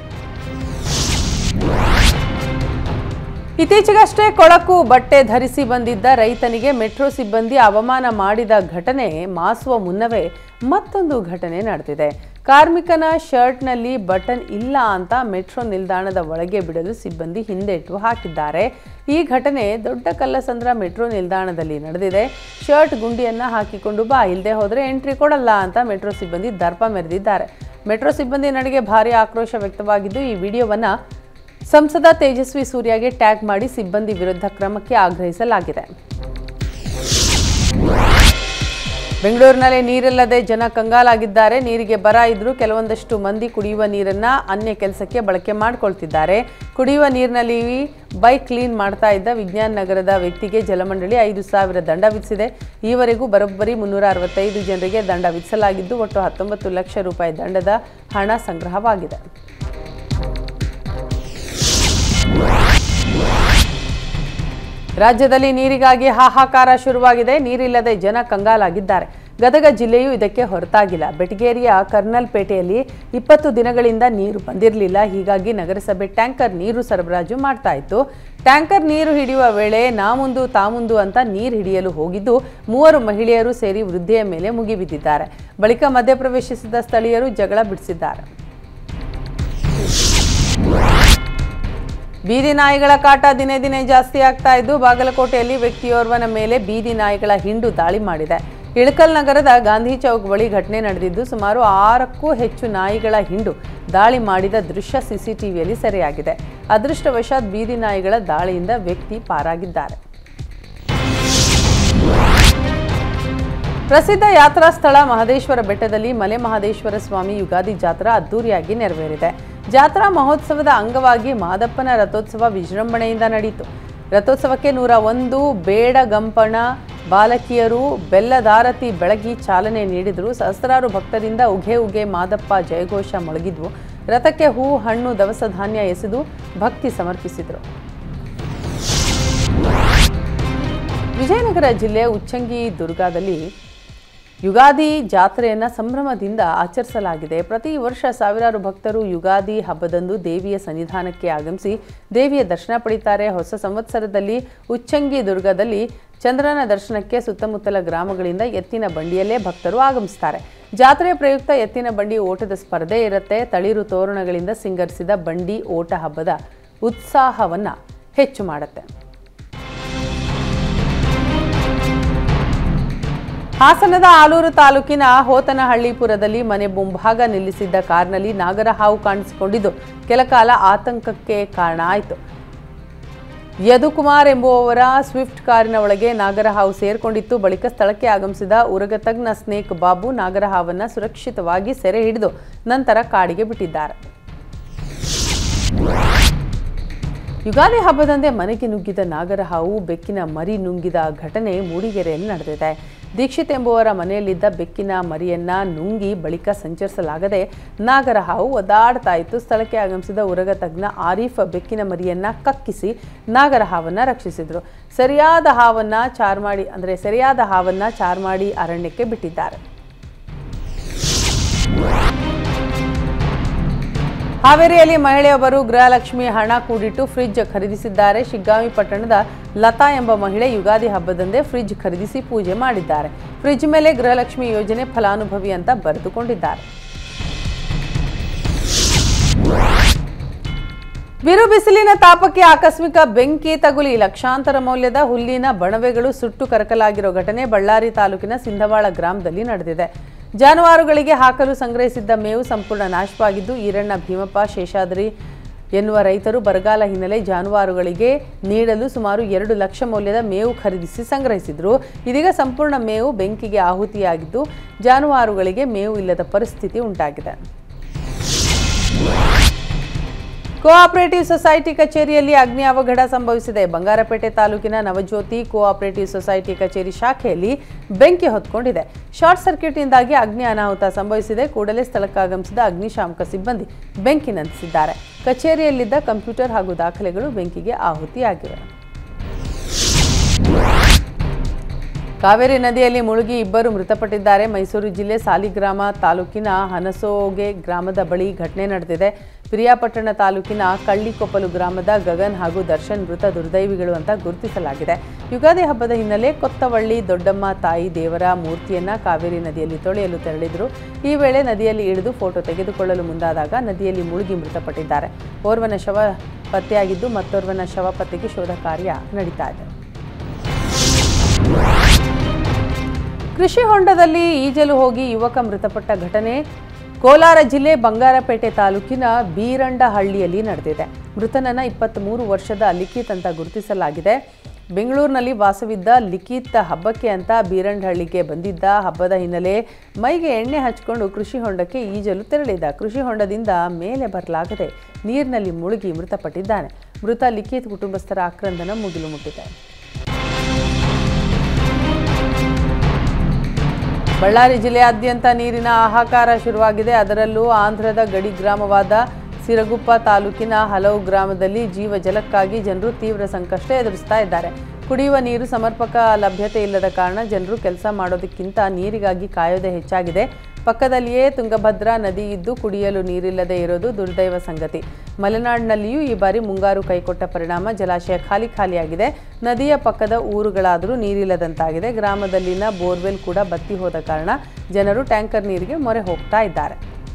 ಇತ್ತೀಚೆಗಷ್ಟೇ ಕೊಳಕು ಬಟ್ಟೆ ಧರಿಸಿ ಬಂದಿದ್ದ ರೈತನಿಗೆ ಮೆಟ್ರೋ ಸಿಬ್ಬಂದಿ ಅವಮಾನ ಮಾಡಿದ ಘಟನೆ ಮಾಸುವ ಮುನ್ನವೇ ಮತ್ತೊಂದು ಘಟನೆ ನಡೆದಿದೆ ಕಾರ್ಮಿಕನ ಶರ್ಟ್ನಲ್ಲಿ ಬಟನ್ ಇಲ್ಲ ಅಂತ ಮೆಟ್ರೋ ನಿಲ್ದಾಣದ ಒಳಗೆ ಬಿಡಲು ಸಿಬ್ಬಂದಿ ಹಿಂದೆಟ್ಟು ಹಾಕಿದ್ದಾರೆ ಈ ಘಟನೆ ದೊಡ್ಡ ಕಲ್ಲಸಂದ್ರ ಮೆಟ್ರೋ ನಿಲ್ದಾಣದಲ್ಲಿ ನಡೆದಿದೆ ಶರ್ಟ್ ಗುಂಡಿಯನ್ನ ಹಾಕಿಕೊಂಡು ಬಾ ಇಲ್ಲದೆ ಹೋದರೆ ಎಂಟ್ರಿ ಕೊಡಲ್ಲ ಅಂತ ಮೆಟ್ರೋ ಸಿಬ್ಬಂದಿ ದರ್ಪ ಮೆರೆದಿದ್ದಾರೆ ಮೆಟ್ರೋ ಸಿಬ್ಬಂದಿ ನಡೆಗೆ ಭಾರಿ ಆಕ್ರೋಶ ವ್ಯಕ್ತವಾಗಿದ್ದು ಈ ವಿಡಿಯೋವನ್ನ ಸಂಸದ ತೇಜಸ್ವಿ ಸೂರ್ಯಗೆ ಟ್ಯಾಗ್ ಮಾಡಿ ಸಿಬ್ಬಂದಿ ವಿರುದ್ಧ ಕ್ರಮಕ್ಕೆ ಆಗ್ರಹಿಸಲಾಗಿದೆ ಬೆಂಗಳೂರಿನಲ್ಲಿ ನೀರಿಲ್ಲದೆ ಜನ ಕಂಗಾಲಾಗಿದ್ದಾರೆ ನೀರಿಗೆ ಬರ ಇದ್ರೂ ಕೆಲವೊಂದಷ್ಟು ಮಂದಿ ಕುಡಿಯುವ ನೀರನ್ನ ಅನ್ಯ ಕೆಲಸಕ್ಕೆ ಬಳಕೆ ಮಾಡ್ಕೊಳ್ತಿದ್ದಾರೆ ಕುಡಿಯುವ ನೀರಿನಲ್ಲಿ ಬೈಕ್ ಕ್ಲೀನ್ ಮಾಡ್ತಾ ಇದ್ದ ವಿಜ್ಞಾನ ನಗರದ ವ್ಯಕ್ತಿಗೆ ಜಲಮಂಡಳಿ ಐದು ಸಾವಿರ ದಂಡ ವಿಧಿಸಿದೆ ಈವರೆಗೂ ಬರೋಬ್ಬರಿ ಮುನ್ನೂರ ಅರವತ್ತೈದು ಜನರಿಗೆ ದಂಡ ವಿಧಿಸಲಾಗಿದ್ದು ಒಟ್ಟು ಹತ್ತೊಂಬತ್ತು ಲಕ್ಷ ರೂಪಾಯಿ ದಂಡದ ಹಣ ಸಂಗ್ರಹವಾಗಿದೆ ರಾಜ್ಯದಲ್ಲಿ ನೀರಿಗಾಗಿ ಹಾಹಾಕಾರ ಶುರುವಾಗಿದೆ ನೀರಿಲ್ಲದೆ ಜನ ಕಂಗಾಲಾಗಿದ್ದಾರೆ ಗದಗ ಜಿಲ್ಲೆಯೂ ಇದಕ್ಕೆ ಹೊರತಾಗಿಲ್ಲ ಬೆಟಗೇರಿಯ ಕರ್ನಲ್ಪೇಟೆಯಲ್ಲಿ ಇಪ್ಪತ್ತು ದಿನಗಳಿಂದ ನೀರು ಬಂದಿರಲಿಲ್ಲ ಹೀಗಾಗಿ ನಗರಸಭೆ ಟ್ಯಾಂಕರ್ ನೀರು ಸರಬರಾಜು ಮಾಡ್ತಾ ಇತ್ತು ಟ್ಯಾಂಕರ್ ನೀರು ಹಿಡಿಯುವ ವೇಳೆ ನಾ ಮುಂದು ತಾ ಮುಂದು ಅಂತ ನೀರು ಹಿಡಿಯಲು ಹೋಗಿದ್ದು ಮೂವರು ಮಹಿಳೆಯರು ಸೇರಿ ವೃದ್ಧೆಯ ಮೇಲೆ ಮುಗಿಬಿದ್ದಿದ್ದಾರೆ ಬಳಿಕ ಮಧ್ಯಪ್ರವೇಶಿಸಿದ ಸ್ಥಳೀಯರು ಜಗಳ ಬಿಡಿಸಿದ್ದಾರೆ ಬೀದಿ ನಾಯಿಗಳ ಕಾಟ ದಿನೇ ದಿನೇ ಜಾಸ್ತಿ ಆಗ್ತಾ ಇದ್ದು ಬಾಗಲಕೋಟೆಯಲ್ಲಿ ವ್ಯಕ್ತಿಯೋರ್ವನ ಮೇಲೆ ಬೀದಿ ನಾಯಿಗಳ ಹಿಂಡು ದಾಳಿ ಮಾಡಿದೆ ಇಳಕಲ್ ನಗರದ ಗಾಂಧಿ ಚೌಕ್ ಬಳಿ ಘಟನೆ ನಡೆದಿದ್ದು ಸುಮಾರು ಆರಕ್ಕೂ ಹೆಚ್ಚು ನಾಯಿಗಳ ಹಿಂಡು ದಾಳಿ ಮಾಡಿದ ದೃಶ್ಯ ಸಿಸಿಟಿವಿಯಲ್ಲಿ ಸೆರೆಯಾಗಿದೆ ಅದೃಷ್ಟವಶಾತ್ ಬೀದಿ ನಾಯಿಗಳ ದಾಳಿಯಿಂದ ವ್ಯಕ್ತಿ ಪಾರಾಗಿದ್ದಾರೆ ಪ್ರಸಿದ್ಧ ಯಾತ್ರಾ ಸ್ಥಳ ಮಹದೇಶ್ವರ ಬೆಟ್ಟದಲ್ಲಿ ಮಲೆ ಮಹದೇಶ್ವರ ಸ್ವಾಮಿ ಯುಗಾದಿ ಜಾತ್ರಾ ಅದ್ದೂರಿಯಾಗಿ ನೆರವೇರಿದೆ ಜಾತ್ರಾ ಮಹೋತ್ಸವದ ಅಂಗವಾಗಿ ಮಾದಪ್ಪನ ರಥೋತ್ಸವ ವಿಜೃಂಭಣೆಯಿಂದ ನಡೆಯಿತು ರಥೋತ್ಸವಕ್ಕೆ ನೂರ ಒಂದು ಬೇಡ ಗಂಪಣ ಬಾಲಕಿಯರು ಬೆಲ್ಲದಾರತಿ ಬೆಳಗಿ ಚಾಲನೆ ನೀಡಿದರು ಸಹಸ್ರಾರು ಭಕ್ತರಿಂದ ಉಘೆ ಉಘೆ ಮಾದಪ್ಪ ಜಯಘೋಷ ಮೊಳಗಿದ್ವು ರಥಕ್ಕೆ ಹೂ ಹಣ್ಣು ದವಸ ಧಾನ್ಯ ಎಸೆದು ಭಕ್ತಿ ಸಮರ್ಪಿಸಿದರು ವಿಜಯನಗರ ಜಿಲ್ಲೆ ಉಚ್ಚಂಗಿ ದುರ್ಗಾದಲ್ಲಿ ಯುಗಾದಿ ಜಾತ್ರೆಯನ್ನು ಸಂಭ್ರಮದಿಂದ ಆಚರಿಸಲಾಗಿದೆ ಪ್ರತಿ ವರ್ಷ ಸಾವಿರಾರು ಭಕ್ತರು ಯುಗಾದಿ ಹಬ್ಬದಂದು ದೇವಿಯ ಸನ್ನಿಧಾನಕ್ಕೆ ಆಗಮಿಸಿ ದೇವಿಯ ದರ್ಶನ ಪಡಿತಾರೆ ಹೊಸ ಸಂವತ್ಸರದಲ್ಲಿ ಉಚ್ಚಂಗಿ ದುರ್ಗದಲ್ಲಿ ಚಂದ್ರನ ದರ್ಶನಕ್ಕೆ ಸುತ್ತಮುತ್ತಲ ಗ್ರಾಮಗಳಿಂದ ಎತ್ತಿನ ಬಂಡಿಯಲ್ಲೇ ಭಕ್ತರು ಆಗಮಿಸ್ತಾರೆ ಜಾತ್ರೆಯ ಪ್ರಯುಕ್ತ ಎತ್ತಿನ ಬಂಡಿ ಓಟದ ಸ್ಪರ್ಧೆ ಇರುತ್ತೆ ತಳಿರು ತೋರಣಗಳಿಂದ ಸಿಂಗರಿಸಿದ ಬಂಡಿ ಓಟ ಹಬ್ಬದ ಉತ್ಸಾಹವನ್ನು ಹೆಚ್ಚು ಮಾಡುತ್ತೆ ಹಾಸನದ ಆಲೂರು ತಾಲೂಕಿನ ಹೋತನಹಳ್ಳಿಪುರದಲ್ಲಿ ಮನೆ ಮುಂಭಾಗ ನಿಲ್ಲಿಸಿದ್ದ ಕಾರ್ನಲ್ಲಿ ನಾಗರಹಾವು ಕಾಣಿಸಿಕೊಂಡಿದ್ದು ಕೆಲಕಾಲ ಆತಂಕಕ್ಕೆ ಕಾರಣ ಆಯಿತು ಯದುಕುಮಾರ್ ಎಂಬುವವರ ಸ್ವಿಫ್ಟ್ ಕಾರಿನ ಒಳಗೆ ನಾಗರಹಾವು ಸೇರ್ಕೊಂಡಿತ್ತು ಬಳಿಕ ಸ್ಥಳಕ್ಕೆ ಆಗಮಿಸಿದ ಉರಗತಜ್ಞ ಸ್ನೇಕ್ ಬಾಬು ನಾಗರಹಾವನ್ನ ಸುರಕ್ಷಿತವಾಗಿ ಸೆರೆ ಹಿಡಿದು ನಂತರ ಕಾಡಿಗೆ ಬಿಟ್ಟಿದ್ದಾರೆ ಯುಗಾದಿ ಹಬ್ಬದಂದೇ ಮನೆಗೆ ನುಗ್ಗಿದ ನಾಗರಹಾವು ಬೆಕ್ಕಿನ ಮರಿ ನುಂಗಿದ ಘಟನೆ ಮೂಡಿಗೆರೆಯಲ್ಲಿ ನಡೆದಿದೆ ದೀಕ್ಷಿತ್ ಎಂಬುವರ ಮನೆಯಲ್ಲಿದ್ದ ಬೆಕ್ಕಿನ ಮರಿಯನ್ನ ನುಂಗಿ ಬಳಿಕ ಸಂಚರಿಸಲಾಗದೆ ನಾಗರಹಾವು ಒದಾಡ್ತಾ ಇತ್ತು ಸ್ಥಳಕ್ಕೆ ಆಗಮಿಸಿದ ಉರಗ ತಜ್ಞ ಆರೀಫ್ ಬೆಕ್ಕಿನ ಮರಿಯನ್ನ ಕಕ್ಕಿಸಿ ನಾಗರಹಾವನ್ನ ರಕ್ಷಿಸಿದ್ರು ಸರಿಯಾದ ಹಾವನ್ನ ಚಾರ್ಮಾಡಿ ಅಂದರೆ ಸರಿಯಾದ ಹಾವನ್ನ ಚಾರ್ಮಾಡಿ ಅರಣ್ಯಕ್ಕೆ ಬಿಟ್ಟಿದ್ದಾರೆ ಹಾವೇರಿಯಲ್ಲಿ ಮಹಿಳೆಯೊಬ್ಬರು ಗೃಹಲಕ್ಷ್ಮಿ ಹಣ ಕೂಡಿಟ್ಟು ಫ್ರಿಡ್ಜ್ ಖರೀದಿಸಿದ್ದಾರೆ ಶಿಗ್ಗಾಂವಿ ಪಟ್ಟಣದ ಲತಾ ಎಂಬ ಮಹಿಳೆ ಯುಗಾದಿ ಹಬ್ಬದಂದೇ ಫ್ರಿಡ್ಜ್ ಖರೀದಿಸಿ ಪೂಜೆ ಮಾಡಿದ್ದಾರೆ ಫ್ರಿಡ್ಜ್ ಮೇಲೆ ಗೃಹಲಕ್ಷ್ಮಿ ಯೋಜನೆ ಫಲಾನುಭವಿ ಅಂತ ಬರೆದುಕೊಂಡಿದ್ದಾರೆ ಬಿರು ಬಿಸಿಲಿನ ತಾಪಕ್ಕೆ ಆಕಸ್ಮಿಕ ಬೆಂಕಿ ತಗುಲಿ ಲಕ್ಷಾಂತರ ಮೌಲ್ಯದ ಹುಲ್ಲಿನ ಬಣವೆಗಳು ಸುಟ್ಟು ಕರಕಲಾಗಿರೋ ಘಟನೆ ಬಳ್ಳಾರಿ ತಾಲೂಕಿನ ಸಿಂಧವಾಳ ಗ್ರಾಮದಲ್ಲಿ ನಡೆದಿದೆ ಜಾನುವಾರುಗಳಿಗೆ ಹಾಕಲು ಸಂಗ್ರಹಿಸಿದ್ದ ಮೇವು ಸಂಪೂರ್ಣ ನಾಶವಾಗಿದ್ದು ಈರಣ್ಣ ಭೀಮಪ್ಪ ಶೇಷಾದ್ರಿ ಎನ್ನುವ ರೈತರು ಬರಗಾಲ ಹಿನ್ನೆಲೆ ಜಾನುವಾರುಗಳಿಗೆ ನೀಡಲು ಸುಮಾರು ಎರಡು ಲಕ್ಷ ಮೌಲ್ಯದ ಮೇವು ಖರೀದಿಸಿ ಸಂಗ್ರಹಿಸಿದ್ರು ಇದೀಗ ಸಂಪೂರ್ಣ ಮೇವು ಬೆಂಕಿಗೆ ಆಹುತಿಯಾಗಿದ್ದು ಜಾನುವಾರುಗಳಿಗೆ ಮೇವು ಇಲ್ಲದ ಪರಿಸ್ಥಿತಿ ಉಂಟಾಗಿದೆ ಕೋಆಪರೇಟಿವ್ ಸೊಸೈಟಿ ಕಚೇರಿಯಲ್ಲಿ ಅಗ್ನಿ ಅವಘಡ ಸಂಭವಿಸಿದೆ ಬಂಗಾರಪೇಟೆ ತಾಲೂಕಿನ ನವಜ್ಯೋತಿ ಕೋಆಪರೇಟಿವ್ ಸೊಸೈಟಿ ಕಚೇರಿ ಶಾಖೆಯಲ್ಲಿ ಬೆಂಕಿ ಹೊತ್ಕೊಂಡಿದೆ ಶಾರ್ಟ್ ಸರ್ಕ್ಯೂಟ್ನಿಂದಾಗಿ ಅಗ್ನಿ ಅನಾಹುತ ಸಂಭವಿಸಿದೆ ಕೂಡಲೇ ಸ್ಥಳಕ್ಕಾಗಮಿಸಿದ ಅಗ್ನಿಶಾಮಕ ಸಿಬ್ಬಂದಿ ಬೆಂಕಿ ನಂದಿಸಿದ್ದಾರೆ ಕಚೇರಿಯಲ್ಲಿದ್ದ ಕಂಪ್ಯೂಟರ್ ಹಾಗೂ ದಾಖಲೆಗಳು ಬೆಂಕಿಗೆ ಆಹುತಿಯಾಗಿವೆ ಕಾವೇರಿ ನದಿಯಲ್ಲಿ ಮುಳುಗಿ ಇಬ್ಬರು ಮೃತಪಟ್ಟಿದ್ದಾರೆ ಮೈಸೂರು ಜಿಲ್ಲೆ ಸಾಲಿಗ್ರಾಮ ತಾಲೂಕಿನ ಹನಸೋಗೆ ಗ್ರಾಮದ ಬಳಿ ಘಟನೆ ನಡೆದಿದೆ ಪಿರಿಯಾಪಟ್ಟಣ ತಾಲೂಕಿನ ಕಳ್ಳಿಕೊಪ್ಪಲು ಗ್ರಾಮದ ಗಗನ್ ಹಾಗೂ ದರ್ಶನ್ ಮೃತ ದುರ್ದೈವಿಗಳು ಅಂತ ಗುರುತಿಸಲಾಗಿದೆ ಯುಗಾದಿ ಹಬ್ಬದ ಹಿನ್ನೆಲೆ ಕೊತ್ತವಳ್ಳಿ ದೊಡ್ಡಮ್ಮ ತಾಯಿ ದೇವರ ಮೂರ್ತಿಯನ್ನ ಕಾವೇರಿ ನದಿಯಲ್ಲಿ ತೊಳೆಯಲು ತೆರಳಿದ್ರು ಈ ವೇಳೆ ನದಿಯಲ್ಲಿ ಇಳಿದು ಫೋಟೋ ತೆಗೆದುಕೊಳ್ಳಲು ಮುಂದಾದಾಗ ನದಿಯಲ್ಲಿ ಮುಳುಗಿ ಮೃತಪಟ್ಟಿದ್ದಾರೆ ಓರ್ವನ ಶವ ಪತ್ತೆಯಾಗಿದ್ದು ಮತ್ತೋರ್ವನ ಶವ ಪತ್ತೆಗೆ ಶೋಧ ಕಾರ್ಯ ನಡೀತಾ ಇದೆ ಕೃಷಿ ಹೊಂಡದಲ್ಲಿ ಈಜಲು ಹೋಗಿ ಯುವಕ ಮೃತಪಟ್ಟ ಘಟನೆ ಕೋಲಾರ ಜಿಲ್ಲೆ ಬಂಗಾರಪೇಟೆ ತಾಲೂಕಿನ ಬೀರಂಡಹಳ್ಳಿಯಲ್ಲಿ ನಡೆದಿದೆ ಮೃತನನ್ನ ಇಪ್ಪತ್ತ್ಮೂರು ವರ್ಷದ ಲಿಖಿತ್ ಅಂತ ಗುರುತಿಸಲಾಗಿದೆ ಬೆಂಗಳೂರಿನಲ್ಲಿ ವಾಸವಿದ್ದ ಲಿಖಿತ್ ಹಬ್ಬಕ್ಕೆ ಅಂತ ಬೀರಂಡಹಳ್ಳಿಗೆ ಬಂದಿದ್ದ ಹಬ್ಬದ ಹಿನ್ನೆಲೆ ಮೈಗೆ ಎಣ್ಣೆ ಹಚ್ಕೊಂಡು ಕೃಷಿ ಹೊಂಡಕ್ಕೆ ಈಜಲು ತೆರಳಿದ ಕೃಷಿ ಹೊಂಡದಿಂದ ಮೇಲೆ ಬರಲಾಗದೆ ನೀರಿನಲ್ಲಿ ಮುಳುಗಿ ಮೃತಪಟ್ಟಿದ್ದಾನೆ ಮೃತ ಲಿಖಿತ್ ಕುಟುಂಬಸ್ಥರ ಆಕ್ರಂದನ ಮುಗಿಲು ಮುಟ್ಟಿದೆ ಬಳ್ಳಾರಿ ಜಿಲ್ಲೆಯಾದ್ಯಂತ ನೀರಿನ ಹಾಹಾಕಾರ ಶುರುವಾಗಿದೆ ಅದರಲ್ಲೂ ಆಂಧ್ರದ ಗಡಿ ಗ್ರಾಮವಾದ ಸಿರಗುಪ್ಪ ತಾಲೂಕಿನ ಹಲವು ಗ್ರಾಮದಲ್ಲಿ ಜೀವ ಜಲಕ್ಕಾಗಿ ಜನರು ತೀವ್ರ ಸಂಕಷ್ಟ ಎದುರಿಸ್ತಾ ಇದ್ದಾರೆ ಕುಡಿಯುವ ನೀರು ಸಮರ್ಪಕ ಲಭ್ಯತೆ ಇಲ್ಲದ ಕಾರಣ ಜನರು ಕೆಲಸ ಮಾಡೋದಕ್ಕಿಂತ ನೀರಿಗಾಗಿ ಕಾಯೋದೇ ಹೆಚ್ಚಾಗಿದೆ ಪಕ್ಕದಲ್ಲಿಯೇ ತುಂಗಭದ್ರಾ ನದಿ ಇದ್ದು ಕುಡಿಯಲು ನೀರಿಲ್ಲದೆ ಇರೋದು ದುರ್ದೈವ ಸಂಗತಿ ಮಲೆನಾಡಿನಲ್ಲಿಯೂ ಈ ಬಾರಿ ಮುಂಗಾರು ಕೈಕೊಟ್ಟ ಪರಿಣಾಮ ಜಲಾಶಯ ಖಾಲಿ ಖಾಲಿಯಾಗಿದೆ ನದಿಯ ಪಕ್ಕದ ಊರುಗಳಾದರೂ ನೀರಿಲ್ಲದಂತಾಗಿದೆ ಗ್ರಾಮದಲ್ಲಿನ ಬೋರ್ವೆಲ್ ಕೂಡ ಬತ್ತಿ ಹೋದ ಕಾರಣ ಜನರು ಟ್ಯಾಂಕರ್ ನೀರಿಗೆ ಮೊರೆ ಹೋಗ್ತಾ ಇದ್ದಾರೆ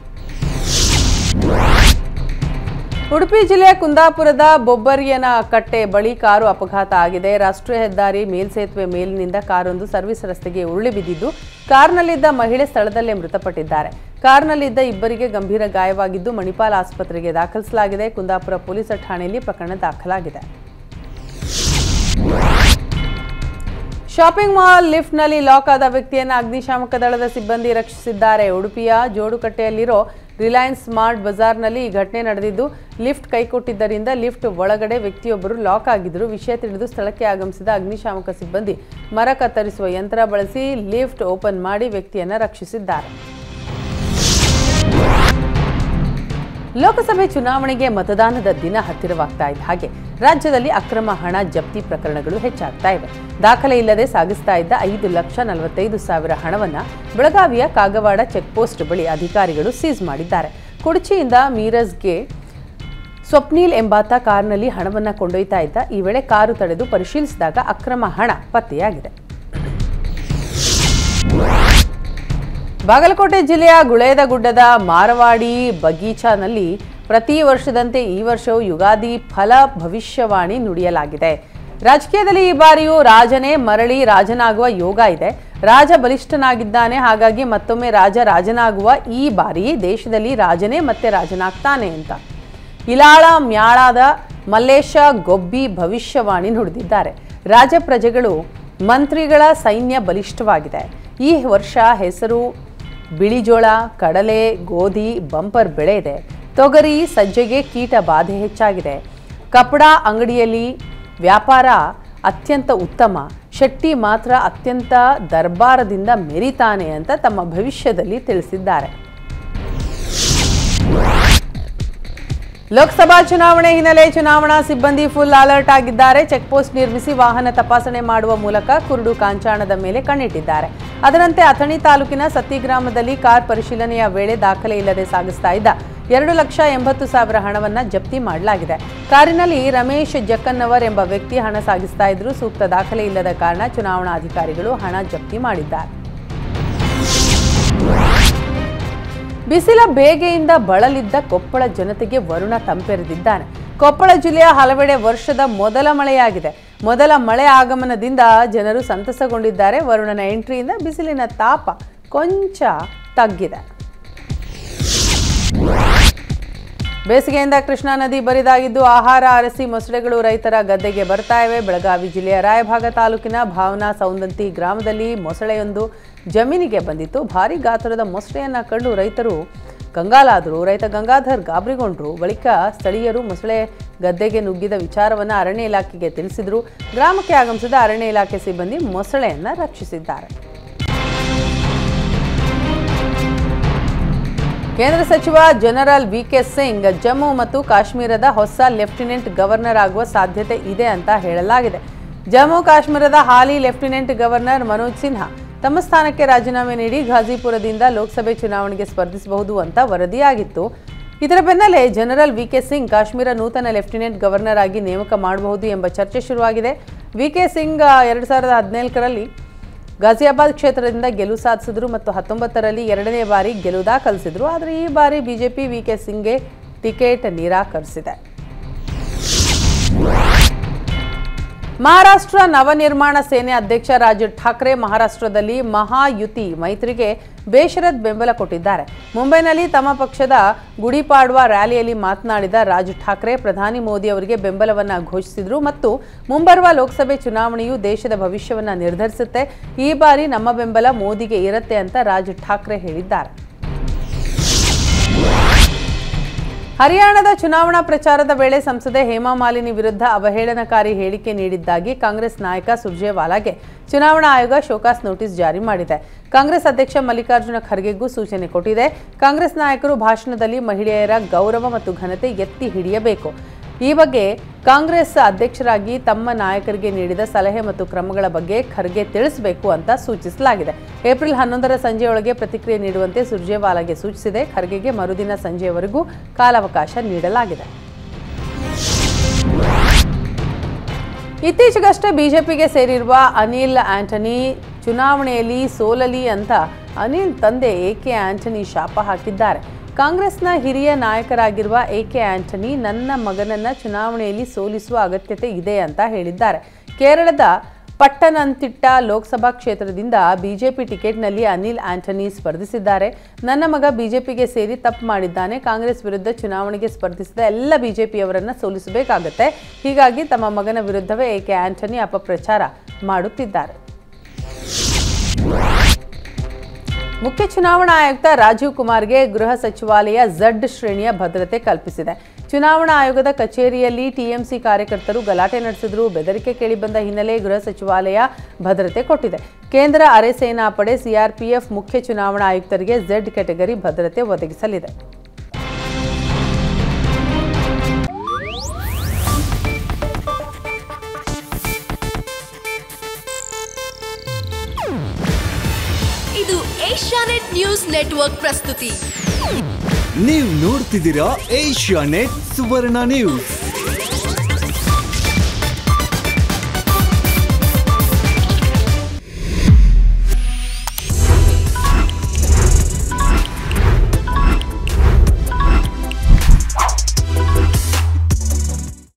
ಉಡುಪಿ ಜಿಲ್ಲೆಯ ಕುಂದಾಪುರದ ಬೊಬ್ಬರಿಯನ ಕಟ್ಟೆ ಬಳಿ ಕಾರು ಅಪಘಾತ ಆಗಿದೆ ರಾಷ್ಟ್ರೀಯ ಹೆದ್ದಾರಿ ಮೇಲ್ಸೇತುವೆ ಮೇಲಿನಿಂದ ಕಾರೊಂದು ಸರ್ವಿಸ್ ರಸ್ತೆಗೆ ಉರುಳಿ ಬಿದ್ದಿದ್ದು ಕಾರ್ನಲ್ಲಿದ್ದ ಮಹಿಳೆ ಸ್ಥಳದಲ್ಲೇ ಮೃತಪಟ್ಟಿದ್ದಾರೆ ಕಾರ್ನಲ್ಲಿದ್ದ ಇಬ್ಬರಿಗೆ ಗಂಭೀರ ಗಾಯವಾಗಿದ್ದು ಮಣಿಪಾಲ್ ಆಸ್ಪತ್ರೆಗೆ ದಾಖಲಿಸಲಾಗಿದೆ ಕುಂದಾಪುರ ಪೊಲೀಸ್ ಠಾಣೆಯಲ್ಲಿ ಪ್ರಕರಣ ದಾಖಲಾಗಿದೆ ಶಾಪಿಂಗ್ ಮಾಲ್ ಲಿಫ್ಟ್ನಲ್ಲಿ ಲಾಕ್ ಆದ ವ್ಯಕ್ತಿಯನ್ನು ಅಗ್ನಿಶಾಮಕ ದಳದ ಸಿಬ್ಬಂದಿ ರಕ್ಷಿಸಿದ್ದಾರೆ ಉಡುಪಿಯ ಜೋಡುಕಟ್ಟೆಯಲ್ಲಿರೋ ರಿಲಯನ್ಸ್ ಸ್ಮಾರ್ಟ್ ಬಜಾರ್ನಲ್ಲಿ ಈ ಘಟನೆ ನಡೆದಿದ್ದು ಲಿಫ್ಟ್ ಕೈಕೊಟ್ಟಿದ್ದರಿಂದ ಲಿಫ್ಟ್ ಒಳಗಡೆ ವ್ಯಕ್ತಿಯೊಬ್ಬರು ಲಾಕ್ ಆಗಿದ್ದರು ವಿಷಯ ತಿಳಿದು ಸ್ಥಳಕ್ಕೆ ಆಗಮಿಸಿದ ಅಗ್ನಿಶಾಮಕ ಸಿಬ್ಬಂದಿ ಮರ ಕತ್ತರಿಸುವ ಯಂತ್ರ ಬಳಸಿ ಲಿಫ್ಟ್ ಓಪನ್ ಮಾಡಿ ವ್ಯಕ್ತಿಯನ್ನು ರಕ್ಷಿಸಿದ್ದಾರೆ ಲೋಕಸಭೆ ಚುನಾವಣೆಗೆ ಮತದಾನದ ದಿನ ಹತ್ತಿರವಾಗ್ತಾ ಇದ್ದ ಹಾಗೆ ರಾಜ್ಯದಲ್ಲಿ ಅಕ್ರಮ ಹಣ ಜಪ್ತಿ ಪ್ರಕರಣಗಳು ಹೆಚ್ಚಾಗ್ತಾ ಇವೆ ದಾಖಲೆ ಇಲ್ಲದೆ ಸಾಗಿಸ್ತಾ ಇದ್ದ ಐದು ಲಕ್ಷ ನಲವತ್ತೈದು ಸಾವಿರ ಹಣವನ್ನ ಬೆಳಗಾವಿಯ ಕಾಗವಾಡ ಚೆಕ್ಪೋಸ್ಟ್ ಬಳಿ ಅಧಿಕಾರಿಗಳು ಸೀಸ್ ಮಾಡಿದ್ದಾರೆ ಕುಡ್ಚಿಯಿಂದ ಮೀರಜ್ಗೆ ಸ್ವಪ್ನೀಲ್ ಎಂಬಾತ ಕಾರ್ನಲ್ಲಿ ಹಣವನ್ನ ಕೊಂಡೊಯ್ತಾ ಇದ್ದ ಈ ವೇಳೆ ಕಾರು ತಡೆದು ಪರಿಶೀಲಿಸಿದಾಗ ಅಕ್ರಮ ಹಣ ಪತ್ತೆಯಾಗಿದೆ ಬಾಗಲಕೋಟೆ ಜಿಲ್ಲೆಯ ಗುಳೇದಗುಡ್ಡದ ಮಾರವಾಡಿ ಬಗೀಚಾನಲ್ಲಿ ಪ್ರತಿ ವರ್ಷದಂತೆ ಈ ವರ್ಷವೂ ಯುಗಾದಿ ಫಲ ಭವಿಷ್ಯವಾಣಿ ನುಡಿಯಲಾಗಿದೆ ರಾಜಕೀಯದಲ್ಲಿ ಈ ಬಾರಿಯೂ ರಾಜನೇ ಮರಳಿ ರಾಜನಾಗುವ ಯೋಗ ಇದೆ ರಾಜ ಬಲಿಷ್ಠನಾಗಿದ್ದಾನೆ ಹಾಗಾಗಿ ಮತ್ತೊಮ್ಮೆ ರಾಜ ರಾಜನಾಗುವ ಈ ಬಾರಿ ದೇಶದಲ್ಲಿ ರಾಜನೇ ಮತ್ತೆ ರಾಜನಾಗ್ತಾನೆ ಅಂತ ಇಲಾಳ ಮ್ಯಾಳಾದ ಮಲ್ಲೇಶ ಗೊಬ್ಬಿ ಭವಿಷ್ಯವಾಣಿ ನುಡಿದಿದ್ದಾರೆ ರಾಜ ಪ್ರಜೆಗಳು ಮಂತ್ರಿಗಳ ಸೈನ್ಯ ಬಲಿಷ್ಠವಾಗಿದೆ ಈ ವರ್ಷ ಹೆಸರು ಬಿಳಿಜೋಳ ಕಡಲೆ ಗೋಧಿ ಬಂಪರ್ ಬೆಳೆ ಇದೆ ತೊಗರಿ ಸಜ್ಜೆಗೆ ಕೀಟ ಬಾಧೆ ಹೆಚ್ಚಾಗಿದೆ ಕಪಡ ಅಂಗಡಿಯಲ್ಲಿ ವ್ಯಾಪಾರ ಅತ್ಯಂತ ಉತ್ತಮ ಶೆಟ್ಟಿ ಮಾತ್ರ ಅತ್ಯಂತ ದರ್ಬಾರದಿಂದ ಮೆರಿತಾನೆ ಅಂತ ತಮ್ಮ ಭವಿಷ್ಯದಲ್ಲಿ ತಿಳಿಸಿದ್ದಾರೆ ಲೋಕಸಭಾ ಚುನಾವಣೆ ಹಿನ್ನೆಲೆ ಚುನಾವಣಾ ಸಿಬ್ಬಂದಿ ಫುಲ್ ಅಲರ್ಟ್ ಆಗಿದ್ದಾರೆ ಚೆಕ್ ಪೋಸ್ಟ್ ನಿರ್ಮಿಸಿ ವಾಹನ ತಪಾಸಣೆ ಮಾಡುವ ಮೂಲಕ ಕುರುಡು ಕಾಂಚಾಣದ ಮೇಲೆ ಕಣ್ಣಿಟ್ಟಿದ್ದಾರೆ ಅದರಂತೆ ಅಥಣಿ ತಾಲೂಕಿನ ಸತ್ತಿ ಗ್ರಾಮದಲ್ಲಿ ಕಾರ್ ಪರಿಶೀಲನೆಯ ವೇಳೆ ದಾಖಲೆ ಇಲ್ಲದೆ ಸಾಗಿಸ್ತಾ ಇದ್ದ ಎರಡು ಲಕ್ಷ ಎಂಬತ್ತು ಸಾವಿರ ಹಣವನ್ನ ಜಪ್ತಿ ಮಾಡಲಾಗಿದೆ ಕಾರಿನಲ್ಲಿ ರಮೇಶ್ ಜಕ್ಕನ್ನವರ್ ಎಂಬ ವ್ಯಕ್ತಿ ಹಣ ಸಾಗಿಸ್ತಾ ಇದ್ರು ಸೂಕ್ತ ದಾಖಲೆ ಇಲ್ಲದ ಕಾರಣ ಚುನಾವಣಾಧಿಕಾರಿಗಳು ಹಣ ಜಪ್ತಿ ಮಾಡಿದ್ದಾರೆ ಬಿಸಿಲ ಬೇಗೆಯಿಂದ ಬಳಲಿದ್ದ ಕೊಪ್ಪಳ ಜನತೆಗೆ ವರುಣ ತಂಪೆರೆದಿದ್ದಾನೆ ಕೊಪ್ಪಳ ಜಿಲ್ಲೆಯ ಹಲವೆಡೆ ವರ್ಷದ ಮೊದಲ ಮಳೆಯಾಗಿದೆ ಮೊದಲ ಮಳೆ ಆಗಮನದಿಂದ ಜನರು ಸಂತಸಗೊಂಡಿದ್ದಾರೆ ವರುಣನ ಎಂಟ್ರಿಯಿಂದ ಬಿಸಿಲಿನ ತಾಪ ಕೊಂಚ ತಗ್ಗಿದೆ ಬೇಸಿಗೆಯಿಂದ ಕೃಷ್ಣಾ ನದಿ ಬರಿದಾಗಿದ್ದು ಆಹಾರ ಅರಸಿ ಮೊಸಳೆಗಳು ರೈತರ ಗದ್ದೆಗೆ ಬರ್ತಾ ಇವೆ ಬೆಳಗಾವಿ ಜಿಲ್ಲೆಯ ರಾಯಭಾಗ ತಾಲೂಕಿನ ಭಾವನಾ ಸೌಂದಂತಿ ಗ್ರಾಮದಲ್ಲಿ ಮೊಸಳೆಯೊಂದು ಜಮೀನಿಗೆ ಬಂದಿತ್ತು ಭಾರಿ ಗಾತ್ರದ ಮೊಸಳೆಯನ್ನ ಕಂಡು ರೈತರು ಕಂಗಾಲಾದರು ರೈತ ಗಂಗಾಧರ್ ಗಾಬರಿಗೊಂಡ್ರು ಬಳಿಕ ಸ್ಥಳೀಯರು ಮೊಸಳೆ ಗದ್ದೆಗೆ ನುಗ್ಗಿದ ವಿಚಾರವನ್ನು ಅರಣ್ಯ ಇಲಾಖೆಗೆ ತಿಳಿಸಿದ್ರು ಗ್ರಾಮಕ್ಕೆ ಆಗಮಿಸಿದ ಅರಣ್ಯ ಇಲಾಖೆ ಸಿಬ್ಬಂದಿ ಮೊಸಳೆಯನ್ನ ರಕ್ಷಿಸಿದ್ದಾರೆ ಕೇಂದ್ರ ಸಚಿವ general V K Singh Jammu ಮತ್ತು ಕಾಶ್ಮೀರದ ಹೊಸ ಲೆಫ್ಟಿನೆಂಟ್ ಗವರ್ನರ್ ಆಗುವ ಸಾಧ್ಯತೆ ಇದೆ ಅಂತ ಹೇಳಲಾಗಿದೆ ಜಮ್ಮು ಕಾಶ್ಮೀರದ ಹಾಲಿ ಲೆಫ್ಟಿನೆಂಟ್ ಗವರ್ನರ್ ಮನೋಜ್ ಸಿನ್ಹಾ ತಮ್ಮ ಸ್ಥಾನಕ್ಕೆ ರಾಜೀನಾಮೆ ನೀಡಿ ಘಾಜಿಪುರದಿಂದ ಲೋಕಸಭೆ ಚುನಾವಣೆಗೆ ಸ್ಪರ್ಧಿಸಬಹುದು ಅಂತ ವರದಿಯಾಗಿತ್ತು ಇದರ ಬೆನ್ನಲ್ಲೇ general V K Singh Kashmir ನೂತನ ಲೆಫ್ಟಿನೆಂಟ್ ಗವರ್ನರ್ ಆಗಿ ನೇಮಕ ಮಾಡಬಹುದು ಎಂಬ ಚರ್ಚೆ ಶುರುವಾಗಿದೆ ವಿ ಕೆ ಸಿಂಗ್ ಎರಡು ಸಾವಿರದ ಹದಿನೇಳರಲ್ಲಿ ಗಾಜಿಯಾಬಾದ್ ಕ್ಷೇತ್ರದಿಂದ ಗೆಲುವು ಸಾಧಿಸಿದ್ರು ಮತ್ತು ಹತ್ತೊಂಬತ್ತರಲ್ಲಿ ಎರಡನೇ ಬಾರಿ ಗೆಲುವು ದಾಖಲಿಸಿದ್ರು ಆದರೆ ಈ ಬಾರಿ ಬಿಜೆಪಿ ವಿ ಕೆ ಸಿಂಗ್ಗೆ ಟಿಕೆಟ್ ನಿರಾಕರಿಸಿದೆ ಮಹಾರಾಷ್ಟ್ರ ನವನಿರ್ಮಾಣ ಸೇನೆ ಅಧ್ಯಕ್ಷ ರಾಜ್ ಠಾಕ್ರೆ ಮಹಾರಾಷ್ಟ್ರದಲ್ಲಿ ಮಹಾಯುತಿ ಮೈತ್ರಿಗೆ ಬೇಷರತ್ ಬೆಂಬಲ ಕೊಟ್ಟಿದ್ದಾರೆ ಮುಂಬೈನಲ್ಲಿ ತಮ್ಮ ಪಕ್ಷದ ಗುಡಿಪಾಡುವ ರ್ಯಾಲಿಯಲ್ಲಿ ಮಾತನಾಡಿದ ರಾಜ್ ಠಾಕ್ರೆ ಪ್ರಧಾನಿ ಮೋದಿ ಅವರಿಗೆ ಬೆಂಬಲವನ್ನ ಘೋಷಿಸಿದ್ರು ಮತ್ತು ಮುಂಬರುವ ಲೋಕಸಭೆ ಚುನಾವಣೆಯು ದೇಶದ ಭವಿಷ್ಯವನ್ನ ನಿರ್ಧರಿಸುತ್ತೆ ಈ ಬಾರಿ ನಮ್ಮ ಬೆಂಬಲ ಮೋದಿಗೆ ಇರುತ್ತೆ ಅಂತ ರಾಜ್ ಠಾಕ್ರೆ ಹೇಳಿದ್ದಾರೆ ಹರಿಯಾಣದ ಚುನಾವಣಾ ಪ್ರಚಾರದ ವೇಳೆ ಸಂಸದೆ ಹೇಮಾ ಮಾಲಿನಿ ವಿರುದ್ಧ ಅವಹೇಳನಕಾರಿ ಹೇಳಿಕೆ ನೀಡಿದ್ದಾಗಿ ಕಾಂಗ್ರೆಸ್ ನಾಯಕ ಸುರ್ಜೇವಾಲಾಗೆ ಚುನಾವಣಾ ಆಯೋಗ ಶೋಕಾಸ್ ನೋಟಿಸ್ ಜಾರಿ ಮಾಡಿದೆ ಕಾಂಗ್ರೆಸ್ ಅಧ್ಯಕ್ಷ ಮಲ್ಲಿಕಾರ್ಜುನ ಖರ್ಗೆಗೂ ಸೂಚನೆ ಕೊಟ್ಟಿದೆ ಕಾಂಗ್ರೆಸ್ ನಾಯಕರು ಭಾಷಣದಲ್ಲಿ ಮಹಿಳೆಯರ ಗೌರವ ಮತ್ತು ಘನತೆ ಎತ್ತಿ ಹಿಡಿಯಬೇಕು ಈ ಬಗ್ಗೆ ಕಾಂಗ್ರೆಸ್ ಅಧ್ಯಕ್ಷರಾಗಿ ತಮ್ಮ ನಾಯಕರಿಗೆ ನೀಡಿದ ಸಲಹೆ ಮತ್ತು ಕ್ರಮಗಳ ಬಗ್ಗೆ ಖರ್ಗೆ ತಿಳಿಸಬೇಕು ಅಂತ ಸೂಚಿಸಲಾಗಿದೆ ಏಪ್ರಿಲ್ ಹನ್ನೊಂದರ ಸಂಜೆಯೊಳಗೆ ಪ್ರತಿಕ್ರಿಯೆ ನೀಡುವಂತೆ ಸುರ್ಜೇವಾಲಾಗೆ ಸೂಚಿಸಿದೆ ಖರ್ಗೆಗೆ ಮರುದಿನ ಸಂಜೆಯವರೆಗೂ ಕಾಲಾವಕಾಶ ನೀಡಲಾಗಿದೆ ಇತ್ತೀಚೆಗಷ್ಟೇ ಬಿಜೆಪಿಗೆ ಸೇರಿರುವ ಅನಿಲ್ ಆಂಟನಿ ಚುನಾವಣೆಯಲ್ಲಿ ಸೋಲಲಿ ಅಂತ ಅನಿಲ್ ತಂದೆ ಎಕೆ ಆಂಟನಿ ಶಾಪ ಹಾಕಿದ್ದಾರೆ ಕಾಂಗ್ರೆಸ್ನ ಹಿರಿಯ ನಾಯಕರಾಗಿರುವ ಎಕೆ ಆಂಟನಿ ನನ್ನ ಮಗನನ್ನ ಚುನಾವಣೆಯಲ್ಲಿ ಸೋಲಿಸುವ ಅಗತ್ಯತೆ ಇದೆ ಅಂತ ಹೇಳಿದ್ದಾರೆ ಕೇರಳದ ಪಟ್ಟಣಂತಿಟ್ಟ ಲೋಕಸಭಾ ಕ್ಷೇತ್ರದಿಂದ ಬಿಜೆಪಿ ಟಿಕೆಟ್ನಲ್ಲಿ ಅನಿಲ್ ಆಂಟನಿ ಸ್ಪರ್ಧಿಸಿದ್ದಾರೆ ನನ್ನ ಮಗ ಬಿಜೆಪಿಗೆ ಸೇರಿ ತಪ್ಪು ಮಾಡಿದ್ದಾನೆ ಕಾಂಗ್ರೆಸ್ ವಿರುದ್ಧ ಚುನಾವಣೆಗೆ ಸ್ಪರ್ಧಿಸಿದ ಎಲ್ಲ ಬಿಜೆಪಿಯವರನ್ನ ಸೋಲಿಸಬೇಕಾಗತ್ತೆ ಹೀಗಾಗಿ ತಮ್ಮ ಮಗನ ವಿರುದ್ಧವೇ ಏಕೆ ಆಂಟನಿ ಅಪಪ್ರಚಾರ ಮಾಡುತ್ತಿದ್ದಾರೆ ಮುಖ್ಯ ಚುನಾವಣಾ ಆಯುಕ್ತ ರಾಜೀವ್ ಕುಮಾರ್ಗೆ ಗೃಹ ಸಚಿವಾಲಯ ಝಡ್ ಶ್ರೇಣಿಯ ಭದ್ರತೆ ಕಲ್ಪಿಸಿದೆ ಚುನಾವಣಾ ಆಯೋಗದ ಕಚೇರಿಯಲ್ಲಿ ಟಿಎಂಸಿ ಕಾರ್ಯಕರ್ತರು ಗಲಾಟೆ ನಡೆಸಿದ್ರು ಬೆದರಿಕೆ ಕೇಳಿಬಂದ ಹಿನ್ನೆಲೆ ಗೃಹ ಸಚಿವಾಲಯ ಭದ್ರತೆ ಕೊಟ್ಟಿದೆ ಕೇಂದ್ರ ಅರೆ ಸೇನಾ ಪಡೆ ಸಿಆರ್ಪಿಎಫ್ ಮುಖ್ಯ ಚುನಾವಣಾ ಆಯುಕ್ತರಿಗೆ ಝೆಡ್ ಕ್ಯಾಟಗರಿ ಭದ್ರತೆ ಒದಗಿಸಲಿದೆ ಏಷ್ಯಾನೆಟ್ ನ್ಯೂಸ್ ನೆಟ್ವರ್ಕ್ ಪ್ರಸ್ತುತಿ ನೀವು ನೋಡ್ತಿದ್ದೀರಾ ಏಷ್ಯಾ ನೆಟ್ ಸುವರ್ಣ ನ್ಯೂಸ್